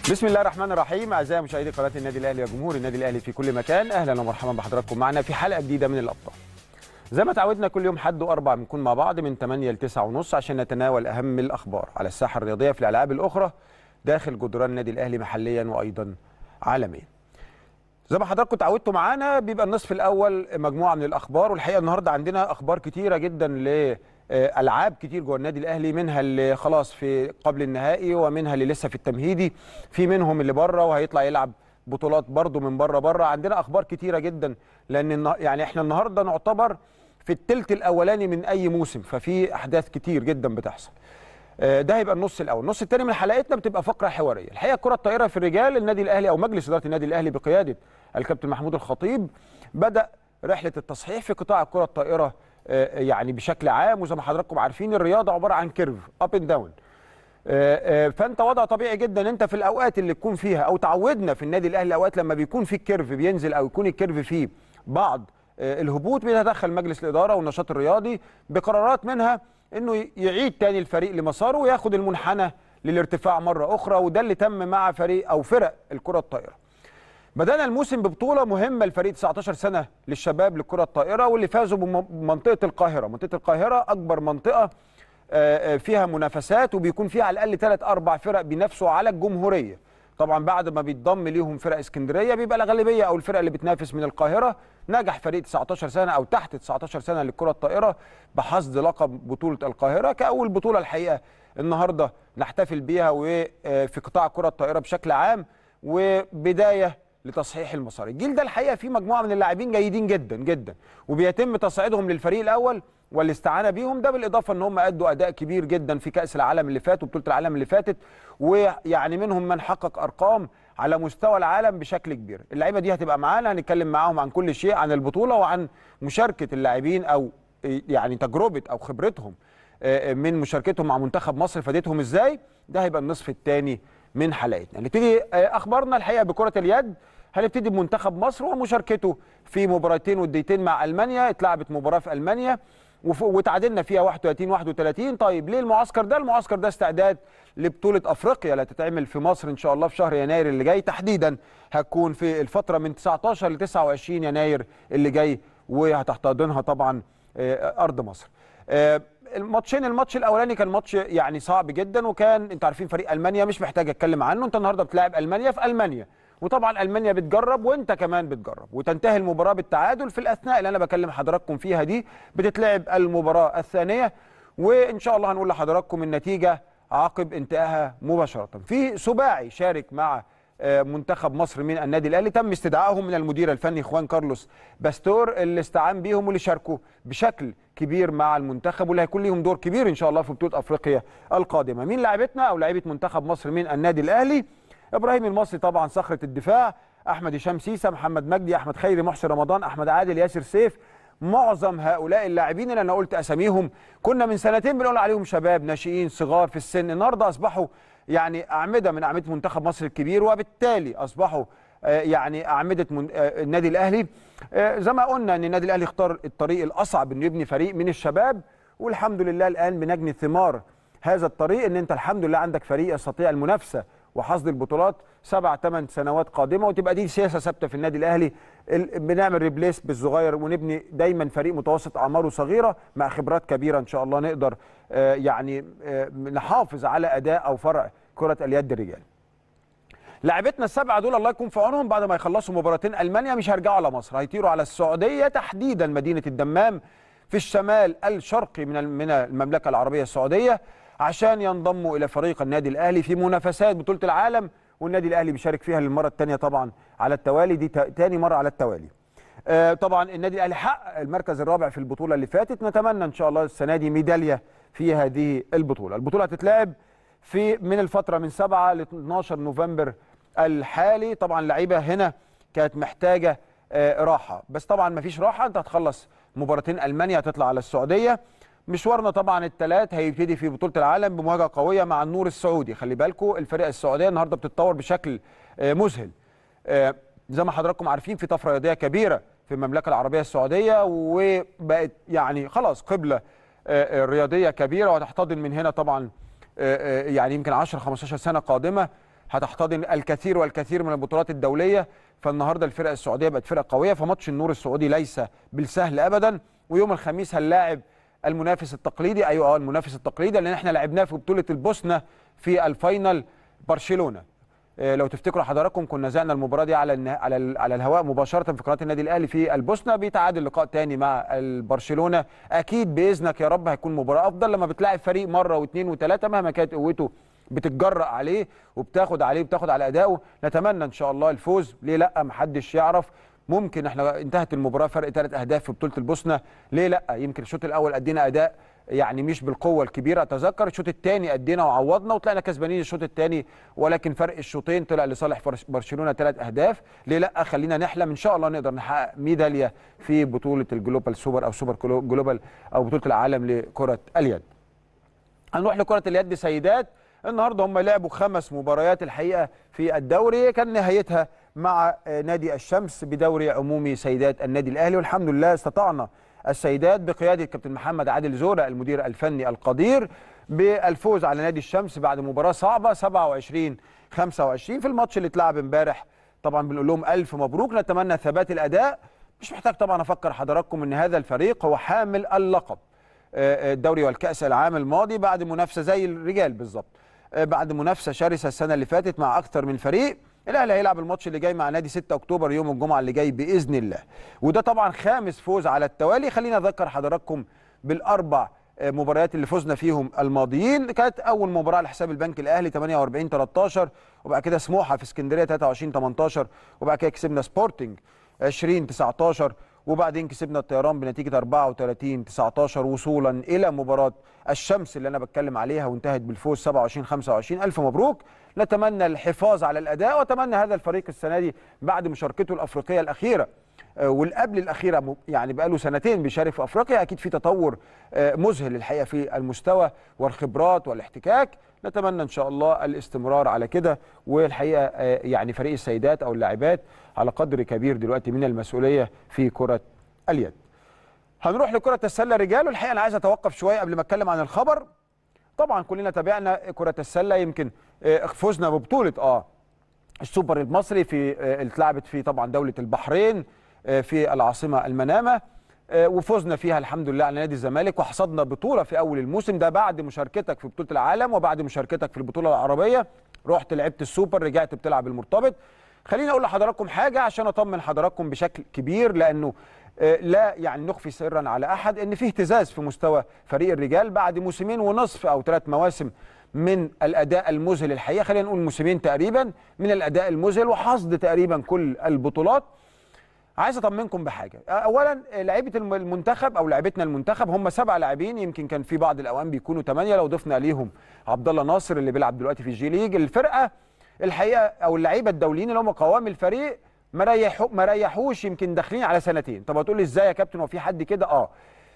بسم الله الرحمن الرحيم اعزائي مشاهدي قناه النادي الاهلي وجمهور النادي الاهلي في كل مكان اهلا ومرحبا بحضراتكم معنا في حلقه جديده من الابطال زي ما تعودنا كل يوم حد واربع بنكون مع بعض من 8 ل 9 ونص عشان نتناول اهم الاخبار على الساحه الرياضيه في الالعاب الاخرى داخل جدران النادي الاهلي محليا وايضا عالميا زي ما حضراتكم اتعودتوا معانا بيبقى النصف الاول مجموعه من الاخبار والحقيقه النهارده عندنا اخبار كتيره جدا ل العاب كتير جوه النادي الاهلي منها اللي خلاص في قبل النهائي ومنها اللي لسه في التمهيدي في منهم اللي بره وهيطلع يلعب بطولات برضه من بره بره عندنا اخبار كتيره جدا لان يعني احنا النهارده نعتبر في الثلث الاولاني من اي موسم ففي احداث كتير جدا بتحصل ده هيبقى النص الاول النص الثاني من حلقتنا بتبقى فقره حواريه الحقيقه الكره الطائره في الرجال النادي الاهلي او مجلس اداره النادي الاهلي بقياده الكابتن محمود الخطيب بدا رحله التصحيح في قطاع الكره الطائره يعني بشكل عام وزي ما حضراتكم عارفين الرياضه عباره عن كيرف اب اند داون فانت وضع طبيعي جدا انت في الاوقات اللي تكون فيها او تعودنا في النادي الاهلي اوقات لما بيكون في الكيرف بينزل او يكون الكيرف فيه بعض الهبوط بيتدخل مجلس الاداره والنشاط الرياضي بقرارات منها انه يعيد تاني الفريق لمساره وياخد المنحنى للارتفاع مره اخرى وده اللي تم مع فريق او فرق الكره الطائره بدأنا الموسم ببطولة مهمة لفريق 19 سنة للشباب للكرة الطائرة واللي فازوا بمنطقة القاهرة، منطقة القاهرة أكبر منطقة فيها منافسات وبيكون فيها على الأقل ثلاث أربع فرق بينافسوا على الجمهورية. طبعا بعد ما بيتضم ليهم فرق اسكندرية بيبقى الأغلبية أو الفرق اللي بتنافس من القاهرة نجح فريق 19 سنة أو تحت 19 سنة للكرة الطائرة بحصد لقب بطولة القاهرة كأول بطولة الحقيقة النهاردة نحتفل بيها وفي قطاع كرة الطائرة بشكل عام وبداية لتصحيح المسار الجيل ده الحقيقه فيه مجموعه من اللاعبين جيدين جدا جدا وبيتم تصعيدهم للفريق الاول والاستعانه بيهم ده بالاضافه ان هم ادوا اداء كبير جدا في كاس العالم اللي فات وبطوله العالم اللي فاتت ويعني منهم من حقق ارقام على مستوى العالم بشكل كبير اللعيبه دي هتبقى معانا هنتكلم معاهم عن كل شيء عن البطوله وعن مشاركه اللاعبين او يعني تجربه او خبرتهم من مشاركتهم مع منتخب مصر فادتهم ازاي ده هيبقى النصف الثاني من حلقتنا نبتدي اخبارنا الحقيقه بكره اليد هنبتدي بمنتخب مصر ومشاركته في مباراتين وديتين مع المانيا اتلعبت مباراه في المانيا وتعادلنا فيها 31 31 طيب ليه المعسكر ده المعسكر ده استعداد لبطوله افريقيا اللي هتتعمل في مصر ان شاء الله في شهر يناير اللي جاي تحديدا هتكون في الفتره من 19 ل 29 يناير اللي جاي وهتحتضنها طبعا ارض مصر الماتشين الماتش الاولاني كان ماتش يعني صعب جدا وكان انتوا عارفين فريق المانيا مش محتاج اتكلم عنه انت النهارده بتلاعب المانيا في المانيا وطبعا المانيا بتجرب وانت كمان بتجرب وتنتهي المباراه بالتعادل في الاثناء اللي انا بكلم حضراتكم فيها دي بتتلعب المباراه الثانيه وان شاء الله هنقول لحضراتكم النتيجه عقب انتهائها مباشره في سباعي شارك مع منتخب مصر من النادي الاهلي تم استدعائهم من المدير الفني خوان كارلوس باستور اللي استعان بيهم واللي شاركوا بشكل كبير مع المنتخب واللي هيكون ليهم دور كبير ان شاء الله في بطوله افريقيا القادمه مين لاعبتنا او لاعيبه منتخب مصر من النادي الاهلي ابراهيم المصري طبعا صخره الدفاع احمد هشام سيسه محمد مجدي احمد خيري محسن رمضان احمد عادل ياسر سيف معظم هؤلاء اللاعبين اللي انا قلت اساميهم كنا من سنتين بنقول عليهم شباب ناشئين صغار في السن النهارده اصبحوا يعني اعمده من اعمده منتخب مصر الكبير وبالتالي اصبحوا يعني اعمده من النادي الاهلي زي ما قلنا ان النادي الاهلي اختار الطريق الاصعب انه يبني فريق من الشباب والحمد لله الان بنجني ثمار هذا الطريق ان انت الحمد لله عندك فريق يستطيع المنافسه وحصد البطولات سبع ثمان سنوات قادمه وتبقى دي سياسه ثابته في النادي الاهلي بنعمل ريبليس بالصغير ونبني دايما فريق متوسط اعماره صغيره مع خبرات كبيره ان شاء الله نقدر يعني نحافظ على اداء او فرع كره اليد الرجال. لاعبتنا السبعه دول الله يكون في عونهم بعد ما يخلصوا مباراتين المانيا مش هيرجعوا على مصر هيطيروا على السعوديه تحديدا مدينه الدمام في الشمال الشرقي من من المملكه العربيه السعوديه عشان ينضموا الى فريق النادي الاهلي في منافسات بطوله العالم والنادي الاهلي بيشارك فيها للمره الثانيه طبعا على التوالي دي ثاني مره على التوالي. آه طبعا النادي الاهلي حقق المركز الرابع في البطوله اللي فاتت نتمنى ان شاء الله السنه دي ميداليه في هذه البطوله. البطوله هتتلعب في من الفتره من 7 ل 12 نوفمبر الحالي طبعا اللعيبه هنا كانت محتاجه آه راحه بس طبعا ما فيش راحه انت هتخلص مباراتين المانيا هتطلع على السعوديه مشوارنا طبعا الثلاث هيبتدي في بطوله العالم بمواجهه قويه مع النور السعودي خلي بالكم الفريق السعوديه النهارده بتتطور بشكل مذهل زي ما حضراتكم عارفين في طفره رياضيه كبيره في المملكه العربيه السعوديه وبقت يعني خلاص قبله رياضيه كبيره وهتحتضن من هنا طبعا يعني يمكن 10 15 سنه قادمه هتحتضن الكثير والكثير من البطولات الدوليه فالنهارده الفرق السعوديه بقت فرقه قويه فماتش النور السعودي ليس بالسهل ابدا ويوم الخميس هنلاعب المنافس التقليدي ايوه اه المنافس التقليدي لان احنا لعبناه في بطوله البوسنه في الفاينل برشلونه آه، لو تفتكروا حضراتكم كنا زعنا المباراه دي على النها... على ال... على الهواء مباشره في قناه النادي الاهلي في البوسنه بيتعادل لقاء تاني مع البرشلونه اكيد باذنك يا رب هيكون مباراه افضل لما بتلاعب فريق مره واثنين وثلاثه مهما كانت قوته بتتجرأ عليه وبتاخد عليه وبتاخد على ادائه نتمنى ان شاء الله الفوز ليه لا محدش يعرف ممكن احنا انتهت المباراه فرق ثلاث اهداف في بطوله البوسنه ليه لا يمكن الشوط الاول ادينا اداء يعني مش بالقوه الكبيره اتذكر الشوط الثاني ادينا وعوضنا وطلعنا كسبانين الشوط الثاني ولكن فرق الشوطين طلع لصالح فرش- برشلونه ثلاث اهداف ليه لا خلينا نحلم ان شاء الله نقدر نحقق ميداليه في بطوله الجلوبال سوبر او سوبر كلو- جلوبال او بطوله العالم لكره اليد هنروح لكرة اليد سيدات النهارده هم لعبوا خمس مباريات الحقيقة في الدوري كان نهايتها مع آه، نادي الشمس بدوري عمومي سيدات النادي الأهلي والحمد لله استطعنا السيدات بقيادة الكابتن محمد عادل زورة المدير الفني القدير بالفوز على نادي الشمس بعد مباراة صعبة 27 25 في الماتش اللي اتلعب امبارح طبعا بنقول لهم ألف مبروك نتمنى ثبات الأداء مش محتاج طبعا أفكر حضراتكم أن هذا الفريق هو حامل اللقب آه، الدوري والكأس العام الماضي بعد منافسة زي الرجال بالظبط آه، بعد منافسة شرسة السنة اللي فاتت مع أكثر من فريق الأهلي هيلعب الماتش اللي جاي مع نادي 6 أكتوبر يوم الجمعة اللي جاي بإذن الله وده طبعا خامس فوز على التوالي خلينا أذكر حضراتكم بالأربع آه، مباريات اللي فزنا فيهم الماضيين كانت أول مباراة على حساب البنك الأهلي 48 13 وبعد كده سموحة في اسكندرية 23 18 وبعد كده كسبنا سبورتنج 20 19 وبعدين كسبنا الطيران بنتيجه 34 19 وصولا الى مباراه الشمس اللي انا بتكلم عليها وانتهت بالفوز 27 25 الف مبروك نتمنى الحفاظ على الاداء واتمنى هذا الفريق السنه دي بعد مشاركته الافريقيه الاخيره آه، والقبل الاخيره م- يعني بقاله سنتين بيشارك في افريقيا اكيد في تطور آه، مذهل الحقيقه في المستوى والخبرات والاحتكاك نتمنى ان شاء الله الاستمرار على كده والحقيقه آه، يعني فريق السيدات او اللاعبات على قدر كبير دلوقتي من المسؤوليه في كره اليد. هنروح لكره السله رجال والحقيقه انا عايز اتوقف شويه قبل ما اتكلم عن الخبر. طبعا كلنا تابعنا كره السله يمكن آه، فزنا ببطوله اه السوبر المصري في آه، اللي اتلعبت في طبعا دوله البحرين آه، في العاصمه المنامه آه، وفزنا فيها الحمد لله على نادي الزمالك وحصدنا بطوله في اول الموسم ده بعد مشاركتك في بطوله العالم وبعد مشاركتك في البطوله العربيه رحت لعبت السوبر رجعت بتلعب المرتبط خليني اقول لحضراتكم حاجه عشان اطمن حضراتكم بشكل كبير لانه آه، لا يعني نخفي سرا على احد ان في اهتزاز في مستوى فريق الرجال بعد موسمين ونصف او ثلاث مواسم من الاداء المذهل الحقيقه خلينا نقول موسمين تقريبا من الاداء المذهل وحصد تقريبا كل البطولات عايز اطمنكم بحاجه اولا لعيبه الم- المنتخب او لعيبتنا المنتخب هم سبع لاعبين يمكن كان في بعض الاوقات بيكونوا ثمانيه لو ضفنا عليهم عبد الله ناصر اللي بيلعب دلوقتي في الجي ليج الفرقه الحقيقه او اللعيبه الدوليين اللي هم قوام الفريق ما ريحوا ما ريحوش يمكن داخلين على سنتين طب هتقول لي ازاي يا كابتن هو في حد كده اه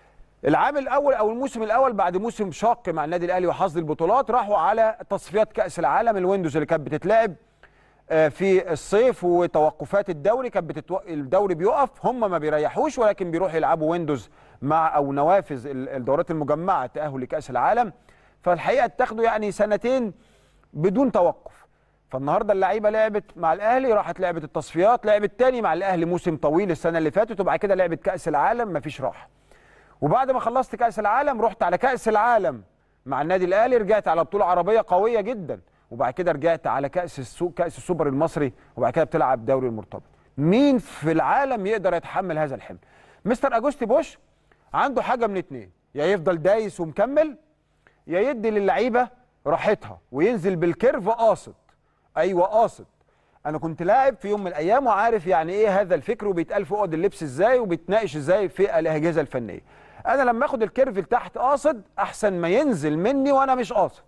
العام الاول او الموسم الاول بعد موسم شاق مع النادي الاهلي وحصد البطولات راحوا على تصفيات كاس العالم الويندوز اللي كانت بتتلعب آه، في الصيف وتوقفات الدوري كانت بتتو... الدوري بيقف هم ما بيريحوش ولكن بيروحوا يلعبوا ويندوز مع او نوافذ ال- الدورات المجمعه التاهل لكاس العالم فالحقيقه اتاخدوا يعني سنتين بدون توقف فالنهارده اللعيبه لعبت مع الاهلي راحت لعبت التصفيات لعبت تاني مع الاهلي موسم طويل السنه اللي فاتت وبعد كده لعبت كاس العالم مفيش راحه وبعد ما خلصت كاس العالم رحت على كاس العالم مع النادي الاهلي رجعت على بطوله عربيه قويه جدا وبعد كده رجعت على كاس السوق كاس السوبر المصري وبعد كده بتلعب دوري المرتبط مين في العالم يقدر يتحمل هذا الحمل مستر اجوستي بوش عنده حاجه من اتنين يا يفضل دايس ومكمل يا يدي للعيبه راحتها وينزل بالكيرف قاصد ايوه قاصد انا كنت لاعب في يوم من الايام وعارف يعني ايه هذا الفكر وبيتقال في اوض اللبس ازاي وبيتناقش ازاي في الاجهزه الفنيه انا لما اخد الكيرف لتحت قاصد احسن ما ينزل مني وانا مش قاصد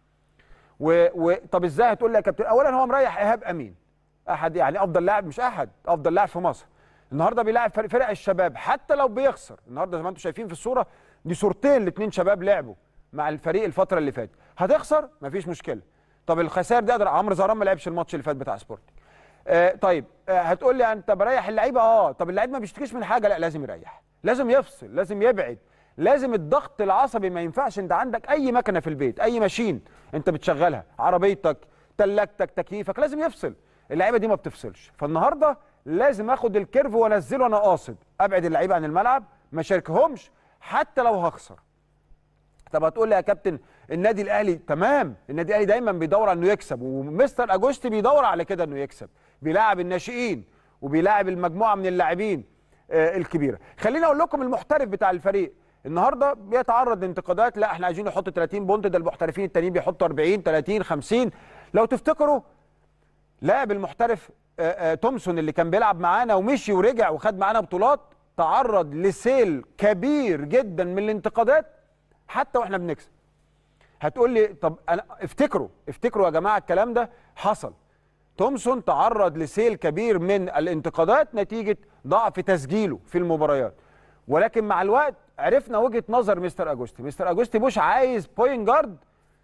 و... و... طب ازاي هتقول لي يا كابتن اولا هو مريح ايهاب امين احد يعني افضل لاعب مش احد افضل لاعب في مصر النهارده بيلاعب فرق, فرق الشباب حتى لو بيخسر النهارده زي ما انتم شايفين في الصوره دي صورتين لاثنين شباب لعبوا مع الفريق الفتره اللي فاتت هتخسر مفيش مشكله طب الخسائر دي اقدر عمرو زهران ما لعبش الماتش اللي فات بتاع سبورتنج آه طيب آه هتقول لي انت بريح اللعيبه اه طب اللعيب ما بيشتكيش من حاجه لا لازم يريح لازم يفصل لازم يبعد لازم الضغط العصبي ما ينفعش انت عندك اي مكنه في البيت اي ماشين انت بتشغلها عربيتك تلاجتك تكييفك لازم يفصل اللعيبه دي ما بتفصلش فالنهارده لازم اخد الكيرف وانزله وانا قاصد ابعد اللعيبه عن الملعب ما شاركهمش حتى لو هخسر طب هتقول لي يا كابتن النادي الاهلي تمام النادي الاهلي دايما بيدور على انه يكسب ومستر اجوستي بيدور على كده انه يكسب بيلاعب الناشئين وبيلاعب المجموعه من اللاعبين آه الكبيره خليني اقول لكم المحترف بتاع الفريق النهارده بيتعرض لانتقادات لا احنا عايزين نحط 30 بونت ده المحترفين التانيين بيحطوا 40 30 50 لو تفتكروا لاعب المحترف آه آه تومسون اللي كان بيلعب معانا ومشي ورجع وخد معانا بطولات تعرض لسيل كبير جدا من الانتقادات حتى واحنا بنكسب هتقول لي طب انا افتكروا افتكروا يا جماعه الكلام ده حصل تومسون تعرض لسيل كبير من الانتقادات نتيجه ضعف تسجيله في المباريات ولكن مع الوقت عرفنا وجهه نظر مستر اجوستي مستر اجوستي بوش عايز بوينت جارد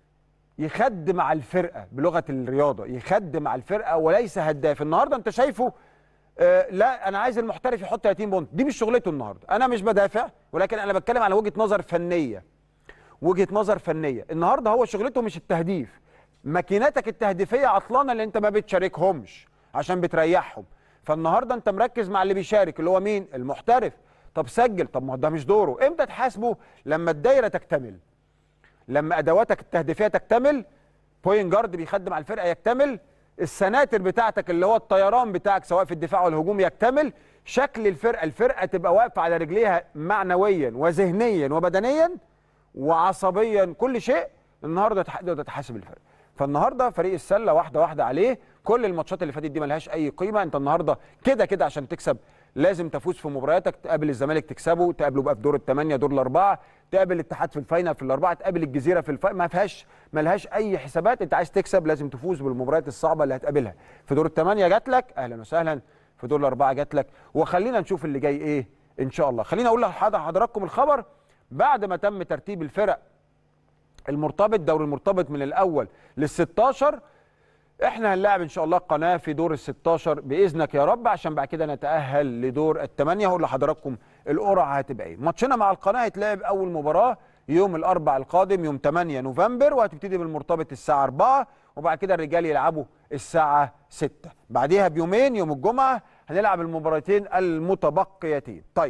يخد مع الفرقه بلغه الرياضه يخد مع الفرقه وليس هداف النهارده انت شايفه آه لا انا عايز المحترف يحط 30 بونت دي مش شغلته النهارده انا مش بدافع ولكن انا بتكلم على وجهه نظر فنيه وجهه نظر فنيه النهارده هو شغلته مش التهديف ماكيناتك التهديفيه عطلانه اللي انت ما بتشاركهمش عشان بتريحهم فالنهارده انت مركز مع اللي بيشارك اللي هو مين المحترف طب سجل طب ما ده مش دوره امتى تحاسبه لما الدايره تكتمل لما ادواتك التهديفيه تكتمل بوين جارد بيخدم على الفرقه يكتمل السناتر بتاعتك اللي هو الطيران بتاعك سواء في الدفاع والهجوم يكتمل شكل الفرقه الفرقه تبقى واقفه على رجليها معنويا وذهنيا وبدنيا وعصبيا كل شيء النهارده تقدر تحاسب الفرق فالنهارده فريق السله واحده واحده عليه كل الماتشات اللي فاتت دي ملهاش اي قيمه انت النهارده كده كده عشان تكسب لازم تفوز في مبارياتك تقابل الزمالك تكسبه تقابله بقى في دور الثمانيه دور الاربعه تقابل الاتحاد في الفاينل في الاربعه تقابل الجزيره في الفاينل ما فيهاش ملهاش اي حسابات انت عايز تكسب لازم تفوز بالمباريات الصعبه اللي هتقابلها في دور الثمانيه جات لك اهلا وسهلا في دور الاربعه جات لك وخلينا نشوف اللي جاي ايه ان شاء الله خلينا اقول لحضراتكم الخبر بعد ما تم ترتيب الفرق المرتبط دوري المرتبط من الاول لل 16 احنا هنلاعب ان شاء الله قناه في دور ال 16 باذنك يا رب عشان بعد كده نتاهل لدور الثمانيه هقول لحضراتكم القرعه هتبقى ايه ماتشنا مع القناه هيتلعب اول مباراه يوم الاربع القادم يوم 8 نوفمبر وهتبتدي بالمرتبط الساعه 4 وبعد كده الرجال يلعبوا الساعه 6 بعديها بيومين يوم الجمعه هنلعب المباراتين المتبقيتين طيب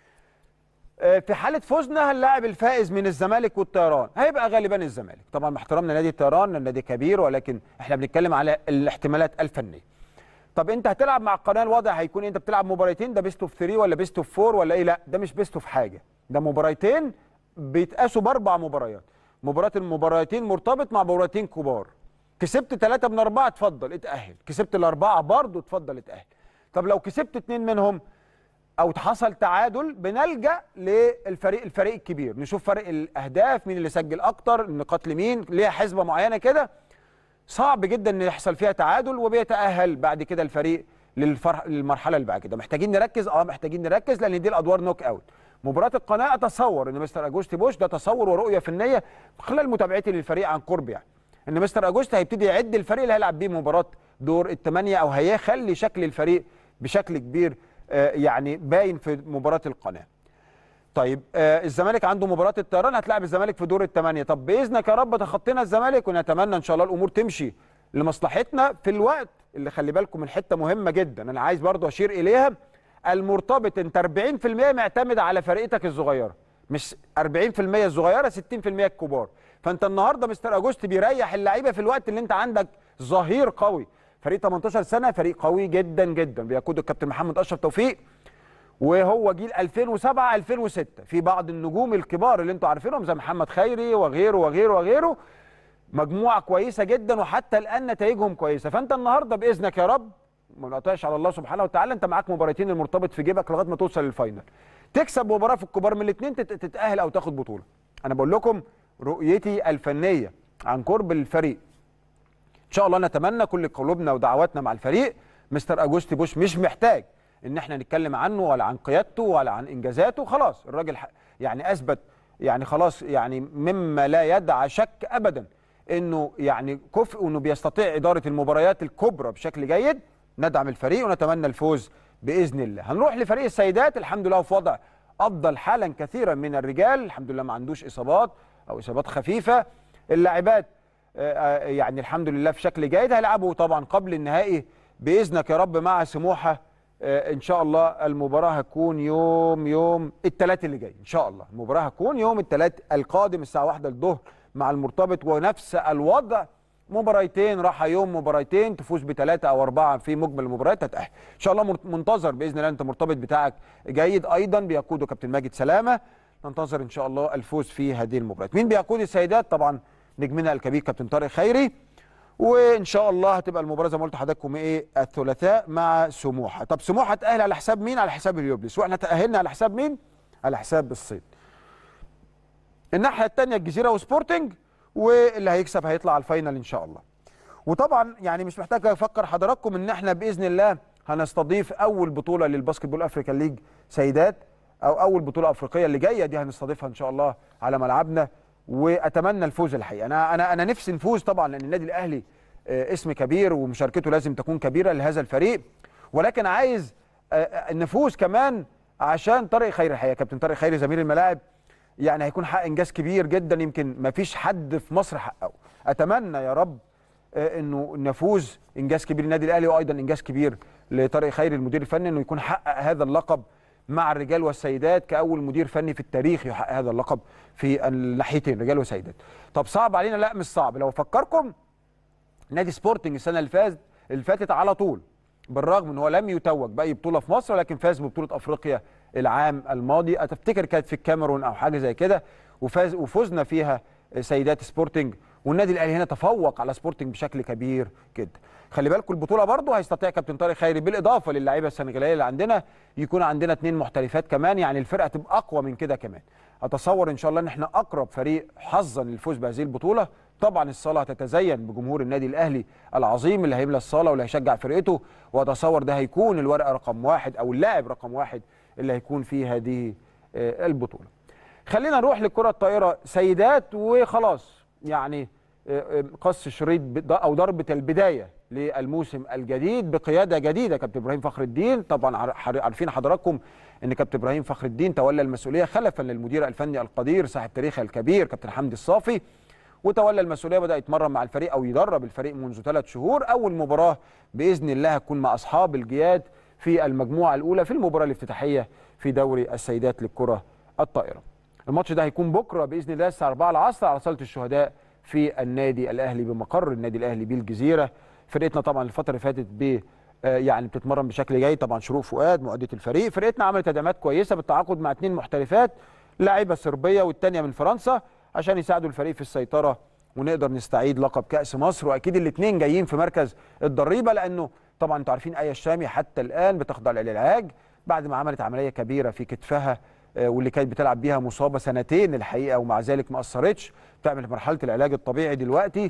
في حاله فوزنا هنلاعب الفائز من الزمالك والطيران هيبقى غالبا الزمالك طبعا مع احترامنا نادي الطيران النادي كبير ولكن احنا بنتكلم على الاحتمالات الفنيه طب انت هتلعب مع القناه الوضع هيكون انت بتلعب مباراتين ده بيست اوف 3 ولا بيست اوف 4 ولا ايه لا ده مش بيست اوف حاجه ده مباراتين بيتقاسوا باربع مباريات مباراه المباراتين مرتبط مع مباراتين كبار كسبت ثلاثه من اربعه اتفضل اتاهل كسبت الاربعه برضه اتفضل اتاهل طب لو كسبت اثنين منهم او حصل تعادل بنلجا للفريق الفريق الكبير نشوف فرق الاهداف مين اللي سجل اكتر النقاط لمين ليها حسبه معينه كده صعب جدا ان يحصل فيها تعادل وبيتاهل بعد كده الفريق للفرح للمرحله اللي بعد كده محتاجين نركز اه محتاجين نركز لان دي الادوار نوك اوت مباراه القناه اتصور ان مستر اجوستي بوش ده تصور ورؤيه فنيه خلال متابعتي للفريق عن قرب يعني ان مستر اجوستي هيبتدي يعد الفريق اللي هيلعب بيه مباراه دور الثمانيه او هيخلي شكل الفريق بشكل كبير يعني باين في مباراه القناه. طيب آه الزمالك عنده مباراه الطيران هتلاعب الزمالك في دور الثمانيه، طب باذنك يا رب تخطينا الزمالك ونتمنى ان شاء الله الامور تمشي لمصلحتنا في الوقت اللي خلي بالكم من حته مهمه جدا انا عايز برضو اشير اليها المرتبط انت 40% معتمد على فرقتك الصغيره مش 40% الصغيره 60% الكبار فانت النهارده مستر اجوست بيريح اللعيبه في الوقت اللي انت عندك ظهير قوي فريق 18 سنه فريق قوي جدا جدا بيقوده الكابتن محمد اشرف توفيق وهو جيل 2007 2006 في بعض النجوم الكبار اللي انتوا عارفينهم زي محمد خيري وغيره وغيره وغيره مجموعه كويسه جدا وحتى الان نتائجهم كويسه فانت النهارده باذنك يا رب ما نقطعش على الله سبحانه وتعالى انت معاك مباراتين المرتبط في جيبك لغايه ما توصل للفاينل تكسب مباراه في الكبار من الاثنين تتاهل او تاخد بطوله انا بقول لكم رؤيتي الفنيه عن قرب الفريق ان شاء الله نتمنى كل قلوبنا ودعواتنا مع الفريق مستر اجوستي بوش مش محتاج ان احنا نتكلم عنه ولا عن قيادته ولا عن انجازاته خلاص الراجل يعني اثبت يعني خلاص يعني مما لا يدع شك ابدا انه يعني كفء وانه بيستطيع اداره المباريات الكبرى بشكل جيد ندعم الفريق ونتمنى الفوز باذن الله هنروح لفريق السيدات الحمد لله في وضع افضل حالا كثيرا من الرجال الحمد لله ما عندوش اصابات او اصابات خفيفه اللاعبات آه، يعني الحمد لله في شكل جيد هيلعبوا طبعا قبل النهائي باذنك يا رب مع سموحه آه، ان شاء الله المباراه هتكون يوم يوم الثلاث اللي جاي ان شاء الله المباراه هتكون يوم الثلاث القادم الساعه 1 الظهر مع المرتبط ونفس الوضع مباريتين راحه يوم مباريتين تفوز بثلاثه او اربعه في مجمل المباريات تتاهل ان شاء الله مر- منتظر باذن الله انت مرتبط بتاعك جيد ايضا بيقوده كابتن ماجد سلامه ننتظر ان شاء الله الفوز في هذه المباريات مين بيقود السيدات طبعا نجمنا الكبير كابتن طارق خيري وان شاء الله هتبقى المباراه زي ما قلت لحضراتكم ايه الثلاثاء مع سموحه طب سموحه تاهل على حساب مين على حساب اليوبلس واحنا تاهلنا على حساب مين على حساب الصيد الناحيه الثانيه الجزيره وسبورتنج واللي هيكسب هيطلع على الفاينل ان شاء الله وطبعا يعني مش محتاج افكر حضراتكم ان احنا باذن الله هنستضيف اول بطوله للباسكت بول افريكان ليج سيدات او اول بطوله افريقيه اللي جايه دي هنستضيفها ان شاء الله على ملعبنا واتمنى الفوز الحقيقه انا انا انا نفسي نفوز طبعا لان النادي الاهلي آه، اسم كبير ومشاركته لازم تكون كبيره لهذا الفريق ولكن عايز آه، آه، نفوز كمان عشان طارق خيري الحقيقه كابتن طارق خيري زميل الملاعب يعني هيكون حق انجاز كبير جدا يمكن ما فيش حد في مصر حققه اتمنى يا رب آه، انه نفوز انجاز كبير للنادي الاهلي وايضا انجاز كبير لطارق خيري المدير الفني انه يكون حقق هذا اللقب مع الرجال والسيدات كاول مدير فني في التاريخ يحقق هذا اللقب في الناحيتين رجال وسيدات طب صعب علينا لا مش صعب لو افكركم نادي سبورتنج السنه اللي فاتت اللي فاتت على طول بالرغم ان هو لم يتوج باي بطوله في مصر ولكن فاز ببطوله افريقيا العام الماضي اتفتكر كانت في الكاميرون او حاجه زي كده وفاز وفزنا فيها سيدات سبورتنج والنادي الاهلي هنا تفوق على سبورتنج بشكل كبير جدا خلي بالكم البطوله برضه هيستطيع كابتن طارق خيري بالاضافه للاعيبه السنغاليه اللي عندنا يكون عندنا اثنين محترفات كمان يعني الفرقه تبقى اقوى من كده كمان اتصور ان شاء الله ان احنا اقرب فريق حظا للفوز بهذه البطوله طبعا الصاله هتتزين بجمهور النادي الاهلي العظيم اللي هيملى الصاله واللي هيشجع فرقته واتصور ده هيكون الورقه رقم واحد او اللاعب رقم واحد اللي هيكون في هذه آه، البطوله خلينا نروح للكره الطائره سيدات وخلاص يعني آه، آه، قص شريط ب- او ضربه البدايه للموسم الجديد بقياده جديده كابتن ابراهيم فخر الدين طبعا عار- حر- عارفين حضراتكم ان كابتن ابراهيم فخر الدين تولى المسؤوليه خلفا للمدير الفني القدير صاحب تاريخه الكبير كابتن حمدي الصافي وتولى المسؤوليه بدا يتمرن مع الفريق او يدرب الفريق منذ ثلاث شهور اول مباراه باذن الله هتكون مع اصحاب الجياد في المجموعه الاولى في المباراه الافتتاحيه في دوري السيدات للكره الطائره الماتش ده هيكون بكره باذن الله الساعه 4 العصر على صاله الشهداء في النادي الاهلي بمقر النادي الاهلي بالجزيره فرقتنا طبعا الفتره اللي فاتت ب آه، يعني بتتمرن بشكل جيد طبعا شروق فؤاد مؤديه الفريق فرقتنا عملت تدعيمات كويسه بالتعاقد مع اثنين محترفات لاعيبه صربيه والثانيه من فرنسا عشان يساعدوا الفريق في السيطره ونقدر نستعيد لقب كاس مصر واكيد الاثنين جايين في مركز الضريبه لانه طبعا انتوا عارفين ايه الشامي حتى الان بتخضع للعلاج بعد ما عملت عمليه كبيره في كتفها آه، واللي كانت بتلعب بيها مصابه سنتين الحقيقه ومع ذلك ما اثرتش بتعمل مرحله العلاج الطبيعي دلوقتي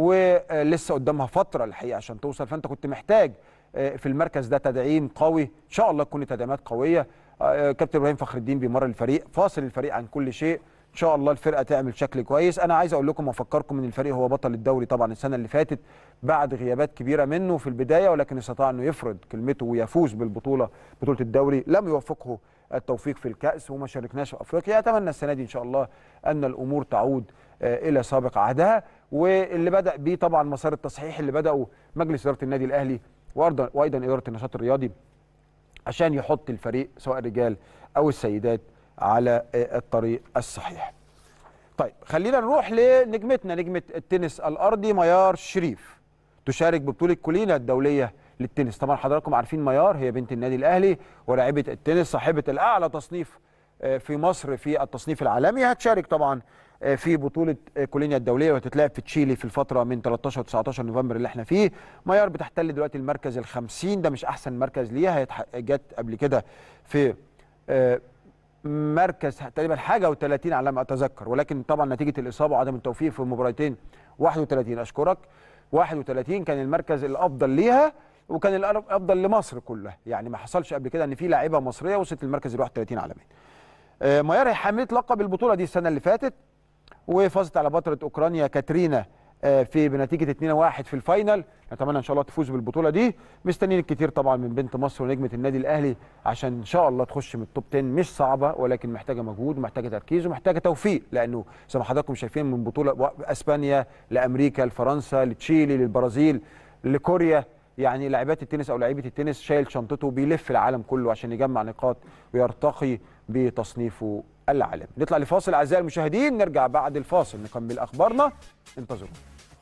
ولسه قدامها فتره الحقيقه عشان توصل فانت كنت محتاج آه، في المركز ده تدعيم قوي ان شاء الله تكون تدعيمات قويه آه، كابتن ابراهيم فخر الدين بيمر الفريق فاصل الفريق عن كل شيء ان شاء الله الفرقه تعمل شكل كويس انا عايز اقول لكم وافكركم ان الفريق هو بطل الدوري طبعا السنه اللي فاتت بعد غيابات كبيره منه في البدايه ولكن استطاع انه يفرض كلمته ويفوز بالبطوله بطوله الدوري لم يوفقه التوفيق في الكاس وما شاركناش في افريقيا اتمنى السنه دي ان شاء الله ان الامور تعود آه، الى سابق عهدها واللي بدا بيه طبعا مسار التصحيح اللي بداه مجلس اداره النادي الاهلي وأيضا- وايضا اداره النشاط الرياضي عشان يحط الفريق سواء الرجال او السيدات على آه، الطريق الصحيح. طيب خلينا نروح لنجمتنا نجمه التنس الارضي ميار شريف تشارك ببطوله كولينا الدوليه للتنس طبعا حضراتكم عارفين ميار هي بنت النادي الاهلي ولاعبه التنس صاحبه الاعلى تصنيف آه، في مصر في التصنيف العالمي هتشارك طبعا آه، في بطوله آه، كولينيا الدوليه وهتتلعب في تشيلي في الفتره من 13 19 نوفمبر اللي احنا فيه ميار بتحتل دلوقتي المركز ال 50 ده مش احسن مركز ليها هي اتح- جت قبل كده في آه، مركز تقريبا حاجه و30 على ما اتذكر ولكن طبعا نتيجه الاصابه وعدم التوفيق في المباراتين 31 اشكرك 31 كان المركز الافضل ليها وكان الافضل لمصر كلها يعني ما حصلش قبل كده ان في لاعيبه مصريه وصلت للمركز ال 31 عالميا آه، ميار هي حامله لقب البطوله دي السنه اللي فاتت وفازت على بطله اوكرانيا كاترينا آه، في بنتيجه 2-1 في الفاينل نتمنى ان شاء الله تفوز بالبطوله دي مستنيين الكتير طبعا من بنت مصر ونجمه النادي الاهلي عشان ان شاء الله تخش من التوب 10 مش صعبه ولكن محتاجه مجهود ومحتاجه تركيز ومحتاجه توفيق لانه زي ما حضراتكم شايفين من بطوله اسبانيا لامريكا لفرنسا لتشيلي للبرازيل لكوريا يعني لاعبات التنس او لعيبه التنس شايل شنطته بيلف العالم كله عشان يجمع نقاط ويرتقي بتصنيفه العالمي نطلع لفاصل اعزائي المشاهدين نرجع بعد الفاصل نكمل اخبارنا انتظرونا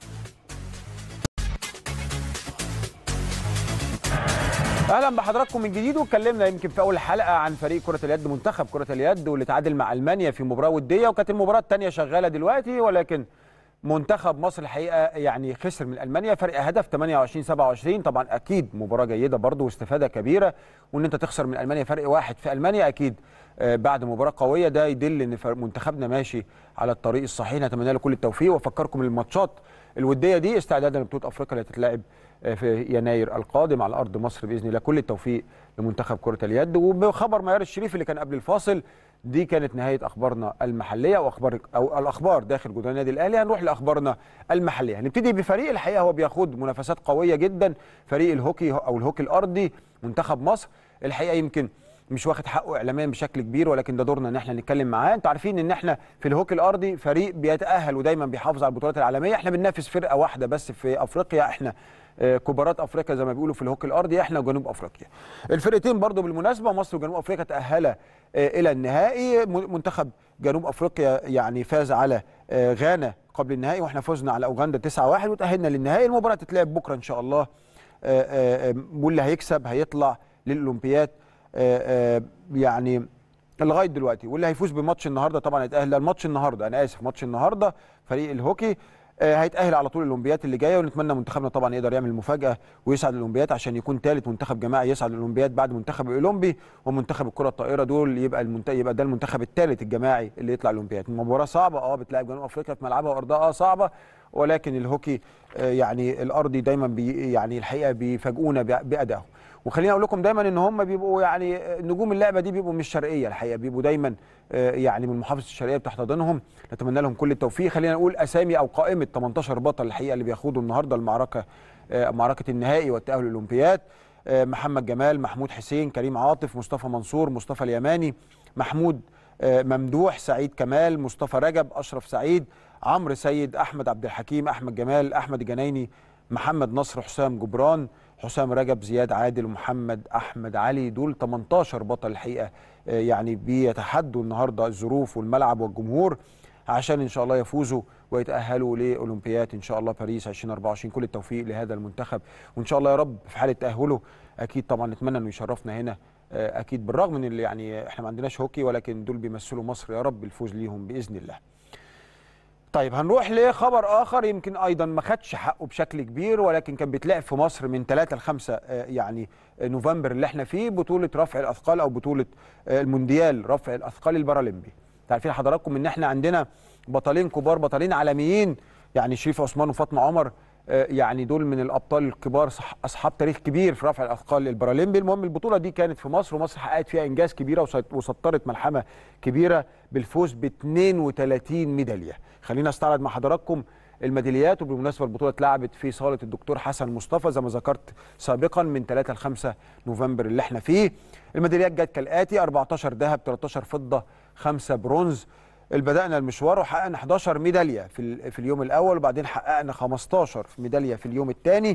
اهلا بحضراتكم من جديد واتكلمنا يمكن في اول حلقه عن فريق كره اليد منتخب كره اليد واللي تعادل مع المانيا في مباراه وديه وكانت المباراه الثانيه شغاله دلوقتي ولكن منتخب مصر الحقيقه يعني خسر من المانيا فرق هدف 28 27 طبعا اكيد مباراه جيده برضه واستفاده كبيره وان انت تخسر من المانيا فرق واحد في المانيا اكيد آه، بعد مباراه قويه ده يدل ان منتخبنا ماشي على الطريق الصحيح نتمنى له كل التوفيق وافكركم الماتشات الوديه دي استعدادا لبطوله افريقيا اللي هتتلعب آه، في يناير القادم على ارض مصر باذن الله كل التوفيق لمنتخب كره اليد وبخبر ميار الشريف اللي كان قبل الفاصل دي كانت نهايه اخبارنا المحليه واخبار او الاخبار داخل جدران النادي الاهلي هنروح لاخبارنا المحليه هنبتدي بفريق الحقيقه هو بياخد منافسات قويه جدا فريق الهوكي او الهوكي الارضي منتخب مصر الحقيقه يمكن مش واخد حقه اعلاميا بشكل كبير ولكن ده دورنا ان احنا نتكلم معاه انتوا عارفين ان احنا في الهوكي الارضي فريق بيتاهل ودايما بيحافظ على البطولات العالميه احنا بننافس فرقه واحده بس في افريقيا احنا آه، كبارات افريقيا زي ما بيقولوا في الهوكي الارضي احنا وجنوب افريقيا الفرقتين برضو بالمناسبه مصر وجنوب افريقيا تاهلا آه، الى النهائي منتخب جنوب افريقيا يعني فاز على آه، غانا قبل النهائي واحنا فزنا على اوغندا 9-1 وتاهلنا للنهائي المباراه تتلعب بكره ان شاء الله واللي هيكسب هيطلع للاولمبياد يعني لغايه دلوقتي واللي هيفوز بماتش النهارده طبعا هيتاهل الماتش النهارده انا اسف ماتش النهارده فريق الهوكي آه، هيتاهل على طول الاولمبيات اللي جايه ونتمنى منتخبنا طبعا يقدر يعمل مفاجاه ويصعد الاولمبيات عشان يكون ثالث منتخب جماعي يصعد الاولمبيات بعد منتخب الاولمبي ومنتخب الكره الطائره دول يبقى المنت... يبقى ده المنتخب الثالث الجماعي اللي يطلع الاولمبيات مباراه صعبه اه بتلاعب جنوب افريقيا في ملعبها وارضها اه صعبه ولكن الهوكي آه، يعني الارضي دايما بي يعني الحقيقه بيفاجئونا بادائهم وخليني اقول لكم دايما ان هم بيبقوا يعني نجوم اللعبه دي بيبقوا مش شرقيه الحقيقه بيبقوا دايما آه، يعني من محافظه الشرقيه بتحتضنهم نتمنى لهم كل التوفيق خلينا نقول اسامي او قائمه 18 بطل الحقيقه اللي بيخوضوا النهارده المعركه آه، معركه النهائي والتاهل للاولمبياد آه، محمد جمال محمود حسين كريم عاطف مصطفى منصور مصطفى اليماني محمود ممدوح سعيد كمال مصطفى رجب اشرف سعيد عمرو سيد احمد عبد الحكيم احمد جمال احمد الجنايني محمد نصر حسام جبران حسام رجب زياد عادل ومحمد احمد علي دول 18 بطل الحقيقه آه، يعني بيتحدوا النهارده الظروف والملعب والجمهور عشان ان شاء الله يفوزوا ويتاهلوا لاولمبياد ان شاء الله باريس 2024 كل التوفيق لهذا المنتخب وان شاء الله يا رب في حاله تاهله اكيد طبعا نتمنى انه يشرفنا هنا آه، اكيد بالرغم من اللي يعني احنا ما عندناش هوكي ولكن دول بيمثلوا مصر يا رب الفوز ليهم باذن الله طيب هنروح لخبر اخر يمكن ايضا ما خدش حقه بشكل كبير ولكن كان بيتلعب في مصر من 3 ل 5 يعني نوفمبر اللي احنا فيه بطوله رفع الاثقال او بطوله آه، المونديال رفع الاثقال البارالمبي عارفين حضراتكم ان احنا عندنا بطلين كبار بطلين عالميين يعني شريف عثمان وفاطمه عمر آه، يعني دول من الابطال الكبار اصحاب تاريخ كبير في رفع الاثقال البارالمبي المهم البطوله دي كانت في مصر ومصر حققت فيها انجاز كبيره وسطرت ملحمه كبيره بالفوز ب 32 ميداليه خلينا استعرض مع حضراتكم الميداليات وبالمناسبه البطوله اتلعبت في صاله الدكتور حسن مصطفى زي ما ذكرت سابقا من 3 ل 5 نوفمبر اللي احنا فيه الميداليات جت كالاتي 14 ذهب 13 فضه 5 برونز بدانا المشوار وحققنا 11 ميداليه في في اليوم الاول وبعدين حققنا 15 ميداليه في اليوم الثاني